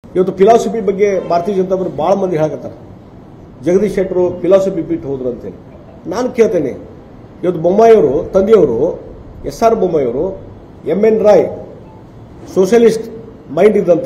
ಇವತ್ತು ಫಿಲಾಸಫಿ ಬಗ್ಗೆ ಭಾರತೀಯ ಜನತಾ ಪಕ್ಷ ಭಾಳ ಮಂದಿ ಹೇಳಕತ್ತಾರೆ ಜಗದೀಶ್ ಶೆಟ್ಟರು ಫಿಲಾಸಫಿ ಬಿಟ್ಟು ಹೋದ್ರು ಅಂತೇಳಿ ನಾನು ಕೇಳ್ತೇನೆ ಇವತ್ತು ಬೊಮ್ಮಾಯಿಯವರು ತಂದೆಯವರು ಎಸ್ ಆರ್ ಬೊಮ್ಮಾಯಿಯವರು M N Roy socialist mind ಇದ್ದಂತ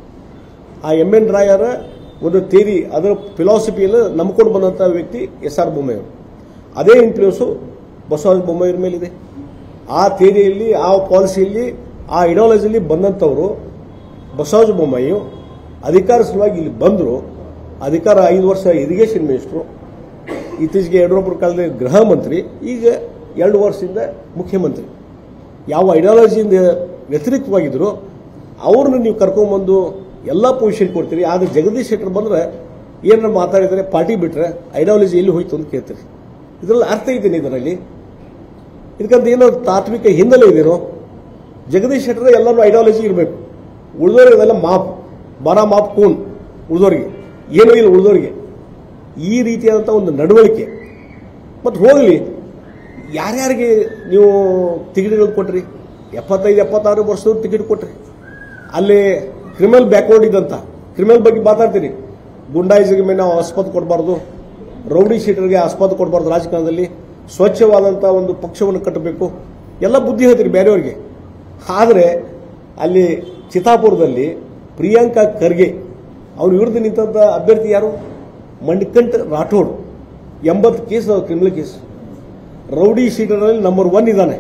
ಆ ಎಂ ಎನ್ ರಾಯ್ ಅವರ ಒಂದು ಥೇರಿ ಅದರ ಫಿಲಾಸಫಿಯಲ್ಲಿ ನಂಬ್ಕೊಂಡು ಬಂದಂಥ ವ್ಯಕ್ತಿ ಎಸ್ ಆರ್ ಬೊಮ್ಮಾಯಿಯವರು ಅದೇ ಇನ್ಫ್ಲೂಯನ್ಸು ಬಸವರಾಜ ಬೊಮ್ಮಾಯಿಯವ್ರ ಮೇಲಿದೆ ಆ ಥೇರಿಯಲ್ಲಿ ಆ ಪಾಲಿಸಿಯಲ್ಲಿ ಆ ಇಡಾಲಜಿಯಲ್ಲಿ ಬಂದಂಥವರು ಬಸವರಾಜ ಬೊಮ್ಮಾಯಿ ಅಧಿಕಾರ ಸಲುವಾಗಿ ಇಲ್ಲಿ ಬಂದರು ಅಧಿಕಾರ ಐದು ವರ್ಷ ಇರಿಗೇಷನ್ ಮಿನಿಸ್ಟ್ರು ಇತ್ತೀಚೆಗೆ ಯಡಿಯೂರಪ್ಪರ ಕಾಲದಲ್ಲಿ ಗೃಹ ಮಂತ್ರಿ ಈಗ ಎರಡು ವರ್ಷದಿಂದ ಮುಖ್ಯಮಂತ್ರಿ ಯಾವ ಐಡಿಯಾಲಜಿಯಿಂದ ವ್ಯತಿರಿಕ್ತವಾಗಿದ್ರು ಅವ್ರನ್ನ ನೀವು ಕರ್ಕೊಂಬಂದು ಎಲ್ಲ ಪೊಸಿಷನ್ ಕೊಡ್ತೀರಿ ಆದರೆ ಜಗದೀಶ್ ಶೆಟ್ಟರ್ ಬಂದ್ರೆ ಏನಾರ ಮಾತಾಡಿದರೆ ಪಾರ್ಟಿ ಬಿಟ್ರೆ ಐಡಿಯಾಲಜಿ ಎಲ್ಲಿ ಹೋಯ್ತು ಅಂತ ಕೇಳ್ತೀರಿ ಇದರಲ್ಲಿ ಅರ್ಥ ಇದ್ದೀನಿ ಇದರಲ್ಲಿ ಇದಕ್ಕಂತ ಏನೋ ತಾತ್ವಿಕ ಹಿನ್ನೆಲೆ ಇದೇನೋ ಜಗದೀಶ್ ಶೆಟ್ಟರ್ ಎಲ್ಲರೂ ಐಡಿಯಾಲಜಿ ಇರಬೇಕು ಉಳಿದೋರಿಗೆ ಅದೆಲ್ಲ ಮಾಪ್ ಬರ ಮಾಪ್ ಕೂನ್ ಉಳಿದೋರಿಗೆ ಏನೂ ಇಲ್ಲ ಉಳಿದೋರಿಗೆ ಈ ರೀತಿಯಾದಂಥ ಒಂದು ನಡವಳಿಕೆ ಮತ್ತು ಹೋಗಲಿ ಯಾರ್ಯಾರಿಗೆ ನೀವು ಟಿಕೆಟ್ಗಳು ಕೊಟ್ರಿ ಎಪ್ಪತ್ತೈದು ಎಪ್ಪತ್ತಾರು ವರ್ಷದವ್ರು ಟಿಕೆಟ್ ಕೊಟ್ರಿ ಅಲ್ಲಿ ಕ್ರಿಮಿನಲ್ ಬ್ಯಾಕ್ವರ್ಡ್ ಇದ್ದಂತ ಕ್ರಿಮಿನಲ್ ಬಗ್ಗೆ ಮಾತಾಡ್ತೀರಿ ಗುಂಡಾಯಿಸಿಗೆ ಮೇಲೆ ನಾವು ಆಸ್ಪತ್ ಕೊಡಬಾರ್ದು ರೌಡಿ ಶೀಟರ್ಗೆ ಆಸ್ಪತ್ ಕೊಡಬಾರ್ದು ರಾಜಕಾರಣದಲ್ಲಿ ಸ್ವಚ್ಛವಾದಂಥ ಒಂದು ಪಕ್ಷವನ್ನು ಕಟ್ಟಬೇಕು ಎಲ್ಲ ಬುದ್ಧಿ ಹೇಳ್ತೀರಿ ಬೇರೆಯವ್ರಿಗೆ ಆದರೆ ಅಲ್ಲಿ ಚಿತ್ತಾಪುರದಲ್ಲಿ ಪ್ರಿಯಾಂಕಾ ಖರ್ಗೆ ಅವ್ರ ವಿರುದ್ಧ ನಿಂತಂಥ ಅಭ್ಯರ್ಥಿ ಯಾರು ಮಣಿಕಂಠ ರಾಠೋಡ್ ಎಂಬತ್ತು ಕೇಸ್ ಕ್ರಿಮಿನಲ್ ಕೇಸ್ ರೌಡಿ ಶೀಟರಲ್ಲಿ ನಂಬರ್ ಒನ್ ಇದ್ದಾನೆ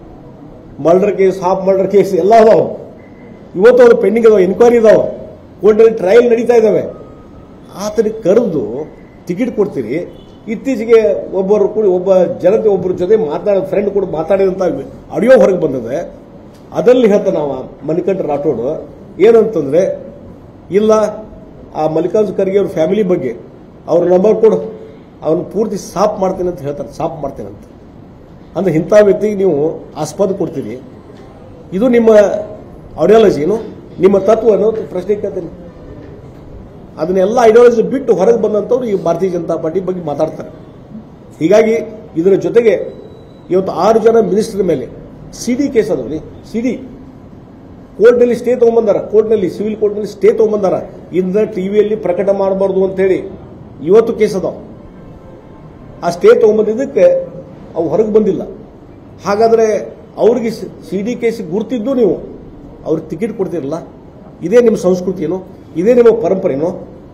murder case half murder case ಎಲ್ಲ ಅದಾವ ಇವತ್ತು ಅವ್ರು ಪೆಂಡಿಂಗ್ ಅದಾವ ಎನ್ಕ್ವೈರಿ ಇದಾವ ಕೋರ್ಟಲ್ಲಿ ಟ್ರಯಲ್ ನಡೀತಾ ಇದ್ದಾವೆ ಆತನಿಗೆ ಕರೆದು ಟಿಕೆಟ್ ಕೊಡ್ತೀರಿ ಇತ್ತೀಚೆಗೆ ಒಬ್ಬರು ಕೂಡ ಒಬ್ಬ ಜನತೆ ಒಬ್ಬರ ಜೊತೆ ಮಾತಾಡ ಫ್ರೆಂಡ್ ಕೂಡ ಮಾತಾಡಿದಂಥ ಆಡಿಯೋ ಹೊರಗೆ ಬಂದಿದೆ ಅದರಲ್ಲಿ ಹೇಳ್ತಾನೆ ನಾವು ಮಣಿಕಂಠ ರಾಠೋಡ್ ಏನಂತಂದ್ರೆ ಇಲ್ಲ ಆ ಮಲ್ಲಿಕಾರ್ಜುನ ಖರ್ಗೆ ಅವ್ರ ಫ್ಯಾಮಿಲಿ ಬಗ್ಗೆ ಅವ್ರ ನಂಬರ್ ಕೊಡು ಅವನು ಪೂರ್ತಿ ಸಾಫ್ ಮಾಡ್ತೇನೆ ಅಂತ ಹೇಳ್ತಾರೆ ಸಾಫ್ ಮಾಡ್ತೇನೆ ಅಂತ ಅಂದ್ರೆ ಇಂಥ ವ್ಯಕ್ತಿಗೆ ನೀವು ಆಸ್ಪದ ಕೊಡ್ತೀರಿ ಇದು ನಿಮ್ಮ ಐಡಿಯಾಲಜಿ ಏನು ನಿಮ್ಮ ತತ್ವ ಅನ್ನೋ ಪ್ರಶ್ನೆ ಕೇಳ್ತೇನೆ ಅದನ್ನೆಲ್ಲ ಐಡಿಯಾಲಜಿ ಬಿಟ್ಟು ಹೊರಗೆ ಬಂದಂಥವ್ರು ಈ ಭಾರತೀಯ ಜನತಾ ಪಾರ್ಟಿ ಬಗ್ಗೆ ಮಾತಾಡ್ತಾರೆ ಹೀಗಾಗಿ ಇದರ ಜೊತೆಗೆ ಇವತ್ತು ಆರು ಜನ ಮಿನಿಸ್ಟರ್ ಮೇಲೆ ಸಿ ಡಿ ಕೇಸ್ ಅದಾವ್ರಿ ಸಿ ಡಿ ಕೋರ್ಟ್ನಲ್ಲಿ ಸ್ಟೇ ತಗೊಂಬಂದಾರ ಕೋರ್ಟ್ನಲ್ಲಿ ಸಿವಿಲ್ ಕೋರ್ಟ್ನಲ್ಲಿ ಸ್ಟೇ ತಗೊಂಬಂದಾರ ಇಂದ ಟಿವಿಯಲ್ಲಿ ಪ್ರಕಟ ಮಾಡಬಾರ್ದು ಅಂತೇಳಿ ಇವತ್ತು ಕೇಸ್ ಅದಾವ ಆ ಸ್ಟೇ ತಗೊಂಬಂದಿದ್ದಕ್ಕೆ ಅವು ಹೊರಗೆ ಬಂದಿಲ್ಲ ಹಾಗಾದ್ರೆ ಅವ್ರಿಗೆ ಸಿ ಡಿ ಕೇಸ್ ಗುರ್ತಿದ್ದು ನೀವು ಅವ್ರಿಗೆ ಟಿಕೆಟ್ ಕೊಡ್ತಿರಲ್ಲ ಇದೇ ನಿಮ್ಮ ಸಂಸ್ಕೃತಿನೋ ಇದೇ ನಿಮ್ಮ ಪರಂಪರೆನೋ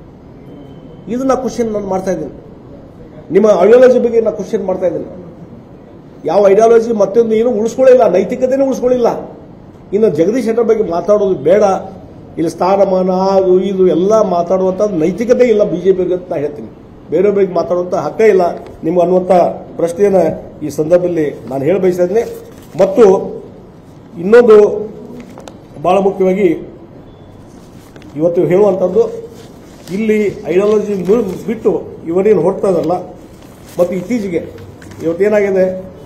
ಇದು ನಾ ಕ್ವಶನ್ ನಾನು ಮಾಡ್ತಾ ಇದ್ದೀನಿ ನಿಮ್ಮ ಐಡಿಯಾಲಜಿ ಬಗ್ಗೆ ನಾ ಕ್ವಶನ್ ಮಾಡ್ತಾ ಇದ್ದೀನಿ ಯಾವ ಐಡಿಯಾಲಜಿ ಮತ್ತೊಂದು ಏನು ಉಳಿಸ್ಕೊಳ್ಳಿಲ್ಲ ನೈತಿಕತೆನೇ ಉಳಿಸ್ಕೊಳ್ಳಿಲ್ಲ ಇನ್ನು ಜಗದೀಶ್ ಶೆಟ್ಟರ್ ಬಗ್ಗೆ ಮಾತಾಡೋದು ಬೇಡ ಇಲ್ಲಿ ಸ್ಥಾನಮಾನ ಅದು ಇದು ಎಲ್ಲ ಮಾತಾಡುವಂಥದ್ದು ನೈತಿಕತೆ ಇಲ್ಲ ಬಿಜೆಪಿಗೆ ಅಂತ ನಾ ಹೇಳ್ತೀನಿ ಬೇರೆ ಬಗ್ಗೆ ಮಾತಾಡುವಂಥ ಹಕ್ಕ ಇಲ್ಲ ನಿಮ್ಗೆ ಅನ್ನುವಂಥ ಪ್ರಶ್ನೆಯನ್ನು ಈ ಸಂದರ್ಭದಲ್ಲಿ ನಾನು ಹೇಳ ಬಯಸ್ತಾ ಇದ್ದೀನಿ ಮತ್ತು ಇನ್ನೊಂದು ಬಹಳ ಮುಖ್ಯವಾಗಿ ಇವತ್ತು ಹೇಳುವಂಥದ್ದು ಇಲ್ಲಿ ಐಡಿಯಾಲಜಿ ಬಿಟ್ಟು ಇವರೇನು ಹೊರಡ್ತಾ ಇದಾರಲ್ಲ ಮತ್ತು ಇತ್ತೀಚೆಗೆ ಇವತ್ತೇನಾಗಿದೆ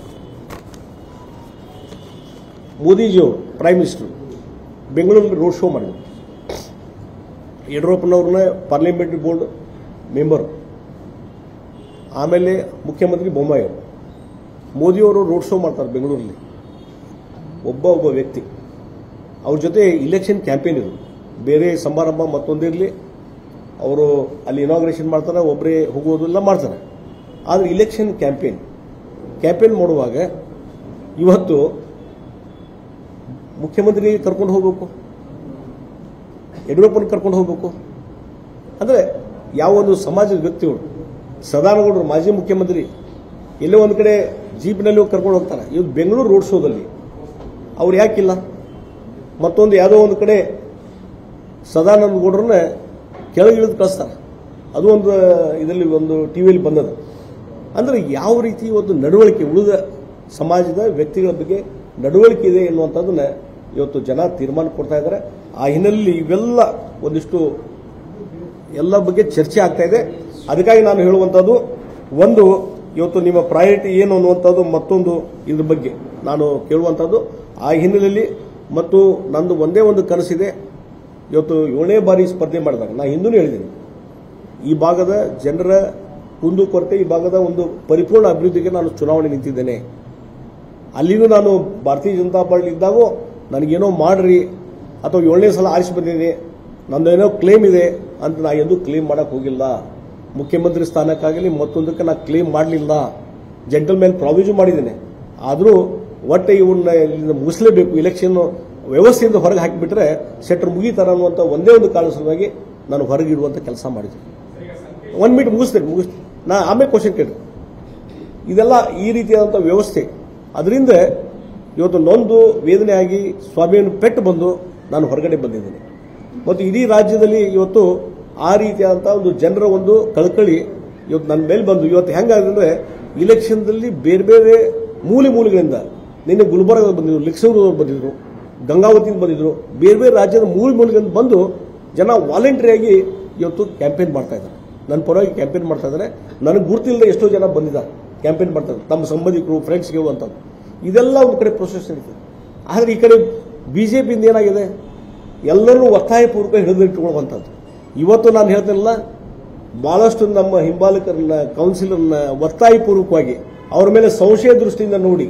ಮೋದಿಜಿಯವರು ಪ್ರೈಮ್ ಮಿನಿಸ್ಟರ್ ಬೆಂಗಳೂರಲ್ಲಿ ರೋಡ್ ಶೋ ಮಾಡಿದ್ರು ಯಡಿಯೂರಪ್ಪನವ್ರನ್ನ ಪಾರ್ಲಿಮೆಂಟರಿ ಬೋರ್ಡ್ ಮೆಂಬರ್ ಆಮೇಲೆ ಮುಖ್ಯಮಂತ್ರಿ ಬೊಮ್ಮಾಯಿ ಅವರು ಮೋದಿಯವರು ರೋಡ್ ಶೋ ಮಾಡ್ತಾರೆ ಬೆಂಗಳೂರಲ್ಲಿ ಒಬ್ಬ ಒಬ್ಬ ವ್ಯಕ್ತಿ ಅವ್ರ ಜೊತೆ ಇಲೆಕ್ಷನ್ ಕ್ಯಾಂಪೇನ್ ಇದು ಬೇರೆ ಸಮಾರಂಭ ಮತ್ತೊಂದಿರಲಿ ಅವರು ಅಲ್ಲಿ ಇನಾಗ್ರೇಷನ್ ಮಾಡ್ತಾರೆ ಒಬ್ಬರೇ ಹೋಗೋದು ಎಲ್ಲ ಮಾಡ್ತಾರೆ ಆದರೆ ಇಲೆಕ್ಷನ್ ಕ್ಯಾಂಪೇನ್ ಕ್ಯಾಂಪೇನ್ ಮಾಡುವಾಗ ಇವತ್ತು ಮುಖ್ಯಮಂತ್ರಿ ಕರ್ಕೊಂಡು ಹೋಗ್ಬೇಕು ಯಡಿಯೂರಪ್ಪನ ಕರ್ಕೊಂಡು ಹೋಗ್ಬೇಕು ಅಂದರೆ ಯಾವ ಒಂದು ಸಮಾಜದ ವ್ಯಕ್ತಿಗಳು ಸದಾನಗೌಡರು ಮಾಜಿ ಮುಖ್ಯಮಂತ್ರಿ ಎಲ್ಲೋ ಒಂದು ಕಡೆ ಜೀಪ್ನಲ್ಲಿ ಹೋಗಿ ಕರ್ಕೊಂಡು ಹೋಗ್ತಾರೆ ಇವತ್ತು ಬೆಂಗಳೂರು ರೋಡ್ ಶೋದಲ್ಲಿ ಅವ್ರು ಯಾಕಿಲ್ಲ ಮತ್ತೊಂದು ಯಾವುದೋ ಒಂದು ಕಡೆ ಸದಾನಂದ ಗೌಡ್ರನ್ನ ಕೆಳಗೆ ಇಳಿದು ಕಳಿಸ್ತಾರೆ ಅದು ಒಂದು ಇದರಲ್ಲಿ ಒಂದು ಟಿವಿಯಲ್ಲಿ ಬಂದದ ಅಂದರೆ ಯಾವ ರೀತಿ ಒಂದು ನಡವಳಿಕೆ ಉಳಿದ ಸಮಾಜದ ವ್ಯಕ್ತಿಗಳ ಬಗ್ಗೆ ನಡವಳಿಕೆ ಇದೆ ಎನ್ನುವಂಥದ್ದನ್ನ ಇವತ್ತು ಜನ ತೀರ್ಮಾನ ಕೊಡ್ತಾ ಇದ್ದಾರೆ ಆ ಹಿನ್ನೆಲೆಯಲ್ಲಿ ಇವೆಲ್ಲ ಒಂದಿಷ್ಟು ಎಲ್ಲ ಬಗ್ಗೆ ಚರ್ಚೆ ಆಗ್ತಾ ಇದೆ ಅದಕ್ಕಾಗಿ ನಾನು ಹೇಳುವಂಥದ್ದು ಒಂದು ಇವತ್ತು ನಿಮ್ಮ ಪ್ರಯಾರಿಟಿ ಏನು ಅನ್ನುವಂಥದ್ದು ಮತ್ತೊಂದು ಇದ್ರ ಬಗ್ಗೆ ನಾನು ಕೇಳುವಂಥದ್ದು ಆ ಹಿನ್ನೆಲೆಯಲ್ಲಿ ಮತ್ತು ನಂದು ಒಂದೇ ಒಂದು ಕನಸಿದೆ ಇವತ್ತು ಏಳನೇ ಬಾರಿ ಸ್ಪರ್ಧೆ ಮಾಡಿದಾಗ ನಾನು ಹಿಂದೂ ಹೇಳಿದ್ದೀನಿ ಈ ಭಾಗದ ಜನರ ಕುಂದುಕೊರತೆ ಈ ಭಾಗದ ಒಂದು ಪರಿಪೂರ್ಣ ಅಭಿವೃದ್ಧಿಗೆ ನಾನು ಚುನಾವಣೆ ನಿಂತಿದ್ದೇನೆ ಅಲ್ಲಿನೂ ನಾನು ಭಾರತೀಯ ಜನತಾ ಪಾರ್ಟಿ ಇದ್ದಾಗೂ ನನಗೇನೋ ಮಾಡ್ರಿ ಅಥವಾ ಏಳನೇ ಸಲ ಆರಿಸಿ ಬಂದಿದ್ದೀನಿ ನಂದೇನೋ ಕ್ಲೇಮ್ ಇದೆ ಅಂತ ನಾ ಎಂದೂ ಕ್ಲೇಮ್ ಮಾಡಕ್ ಹೋಗಿಲ್ಲ ಮುಖ್ಯಮಂತ್ರಿ ಸ್ಥಾನಕ್ಕಾಗಲಿ ಮತ್ತೊಂದಕ್ಕೆ ನಾ ಕ್ಲೇಮ್ ಮಾಡಲಿಲ್ಲ ಜೆಂಟಲ್ ಮೇಲೆ ಪ್ರಾವಿಷನ್ ಮಾಡಿದ್ದೇನೆ ಆದರೂ ಒಟ್ಟೆ ಇವನ್ನ ಇಲ್ಲಿಂದ ಮುಗಿಸಲೇಬೇಕು ಇಲೆಕ್ಷನ್ ವ್ಯವಸ್ಥೆಯಿಂದ ಹೊರಗೆ ಹಾಕಿಬಿಟ್ರೆ ಸೆಟ್ರ್ ಮುಗೀತಾರ ಅನ್ನುವಂಥ ಒಂದೇ ಒಂದು ಕಾರಣ ಸಲುವಾಗಿ ನಾನು ಹೊರಗಿಡುವಂಥ ಕೆಲಸ ಮಾಡಿದ್ದೆ ಒನ್ ಮಿನಿಟ್ ಮುಗಿಸ್ತೇನೆ ಮುಗಿಸ್ತೇನೆ ನಾ ಆಮೇಲೆ ಕ್ವಶನ್ ಕೇಳಿ ಇದೆಲ್ಲ ಈ ರೀತಿಯಾದಂಥ ವ್ಯವಸ್ಥೆ ಅದರಿಂದ ಇವತ್ತು ನೊಂದು ವೇದನೆ ಆಗಿ ಸ್ವಾಮಿಯನ್ನು ಪೆಟ್ಟು ಬಂದು ನಾನು ಹೊರಗಡೆ ಬಂದಿದ್ದೇನೆ ಮತ್ತು ಇಡೀ ರಾಜ್ಯದಲ್ಲಿ ಇವತ್ತು ಆ ರೀತಿಯಾದಂಥ ಒಂದು ಜನರ ಒಂದು ಕಳಕಳಿ ಇವತ್ತು ನನ್ನ ಮೇಲೆ ಬಂದು ಇವತ್ತು ಹೆಂಗಾಗಿದೆ ಅಂದರೆ ಇಲೆಕ್ಷನ್ದಲ್ಲಿ ಬೇರೆ ಬೇರೆ ಮೂಲೆ ಮೂಲೆಗಳಿಂದ ನಿನ್ನೆ ಗುಲ್ಬರ್ಗ ಬಂದಿದ್ರು ಲಿಕ್ಸೂರು ಬಂದಿದ್ರು ಗಂಗಾವತಿಯಿಂದ ಬಂದಿದ್ರು ಬೇರೆ ಬೇರೆ ರಾಜ್ಯದ ಮೂಲೆ ಮೂಲೆಗಳಿಂದ ಬಂದು ಜನ ವಾಲಂಟರಿಯಾಗಿ ಇವತ್ತು ಕ್ಯಾಂಪೇನ್ ಮಾಡ್ತಾ ಇದ್ದಾರೆ ನನ್ನ ಪರವಾಗಿ ಕ್ಯಾಂಪೇನ್ ಮಾಡ್ತಾ ಇದ್ದಾರೆ ನನಗೆ ಗುರ್ತಿಲ್ಲದೆ ಎಷ್ಟೋ ಜನ ಬಂದಿದ್ದಾರೆ ಕ್ಯಾಂಪೇನ್ ಮಾಡ್ತಾರೆ ತಮ್ಮ ಸಂಬಂಧಿಕರು ಫ್ರೆಂಡ್ಸ್ಗೆ ಅಂತದ್ದು ಇದೆಲ್ಲ ಒಂದು ಕಡೆ ಪ್ರೊಸೆಸ್ ನಡೀತದೆ ಆದರೆ ಈ ಕಡೆ ಬಿ ಜೆ ಪಿಯಿಂದ ಏನಾಗಿದೆ ಎಲ್ಲರೂ ಒತ್ತಾಯಪೂರ್ವಕ ಹಿಡಿದಿಟ್ಟುಕೊಳ್ಳುವಂಥದ್ದು ಇವತ್ತು ನಾನು ಹೇಳ್ತೇನಲ್ಲ ಬಹಳಷ್ಟು ನಮ್ಮ ಹಿಂಬಾಲಕರನ್ನ ಕೌನ್ಸಿಲರ್ನ ಒತ್ತಾಯಪೂರ್ವಕವಾಗಿ ಅವ್ರ ಮೇಲೆ ಸಂಶಯ ದೃಷ್ಟಿಯಿಂದ ನೋಡಿ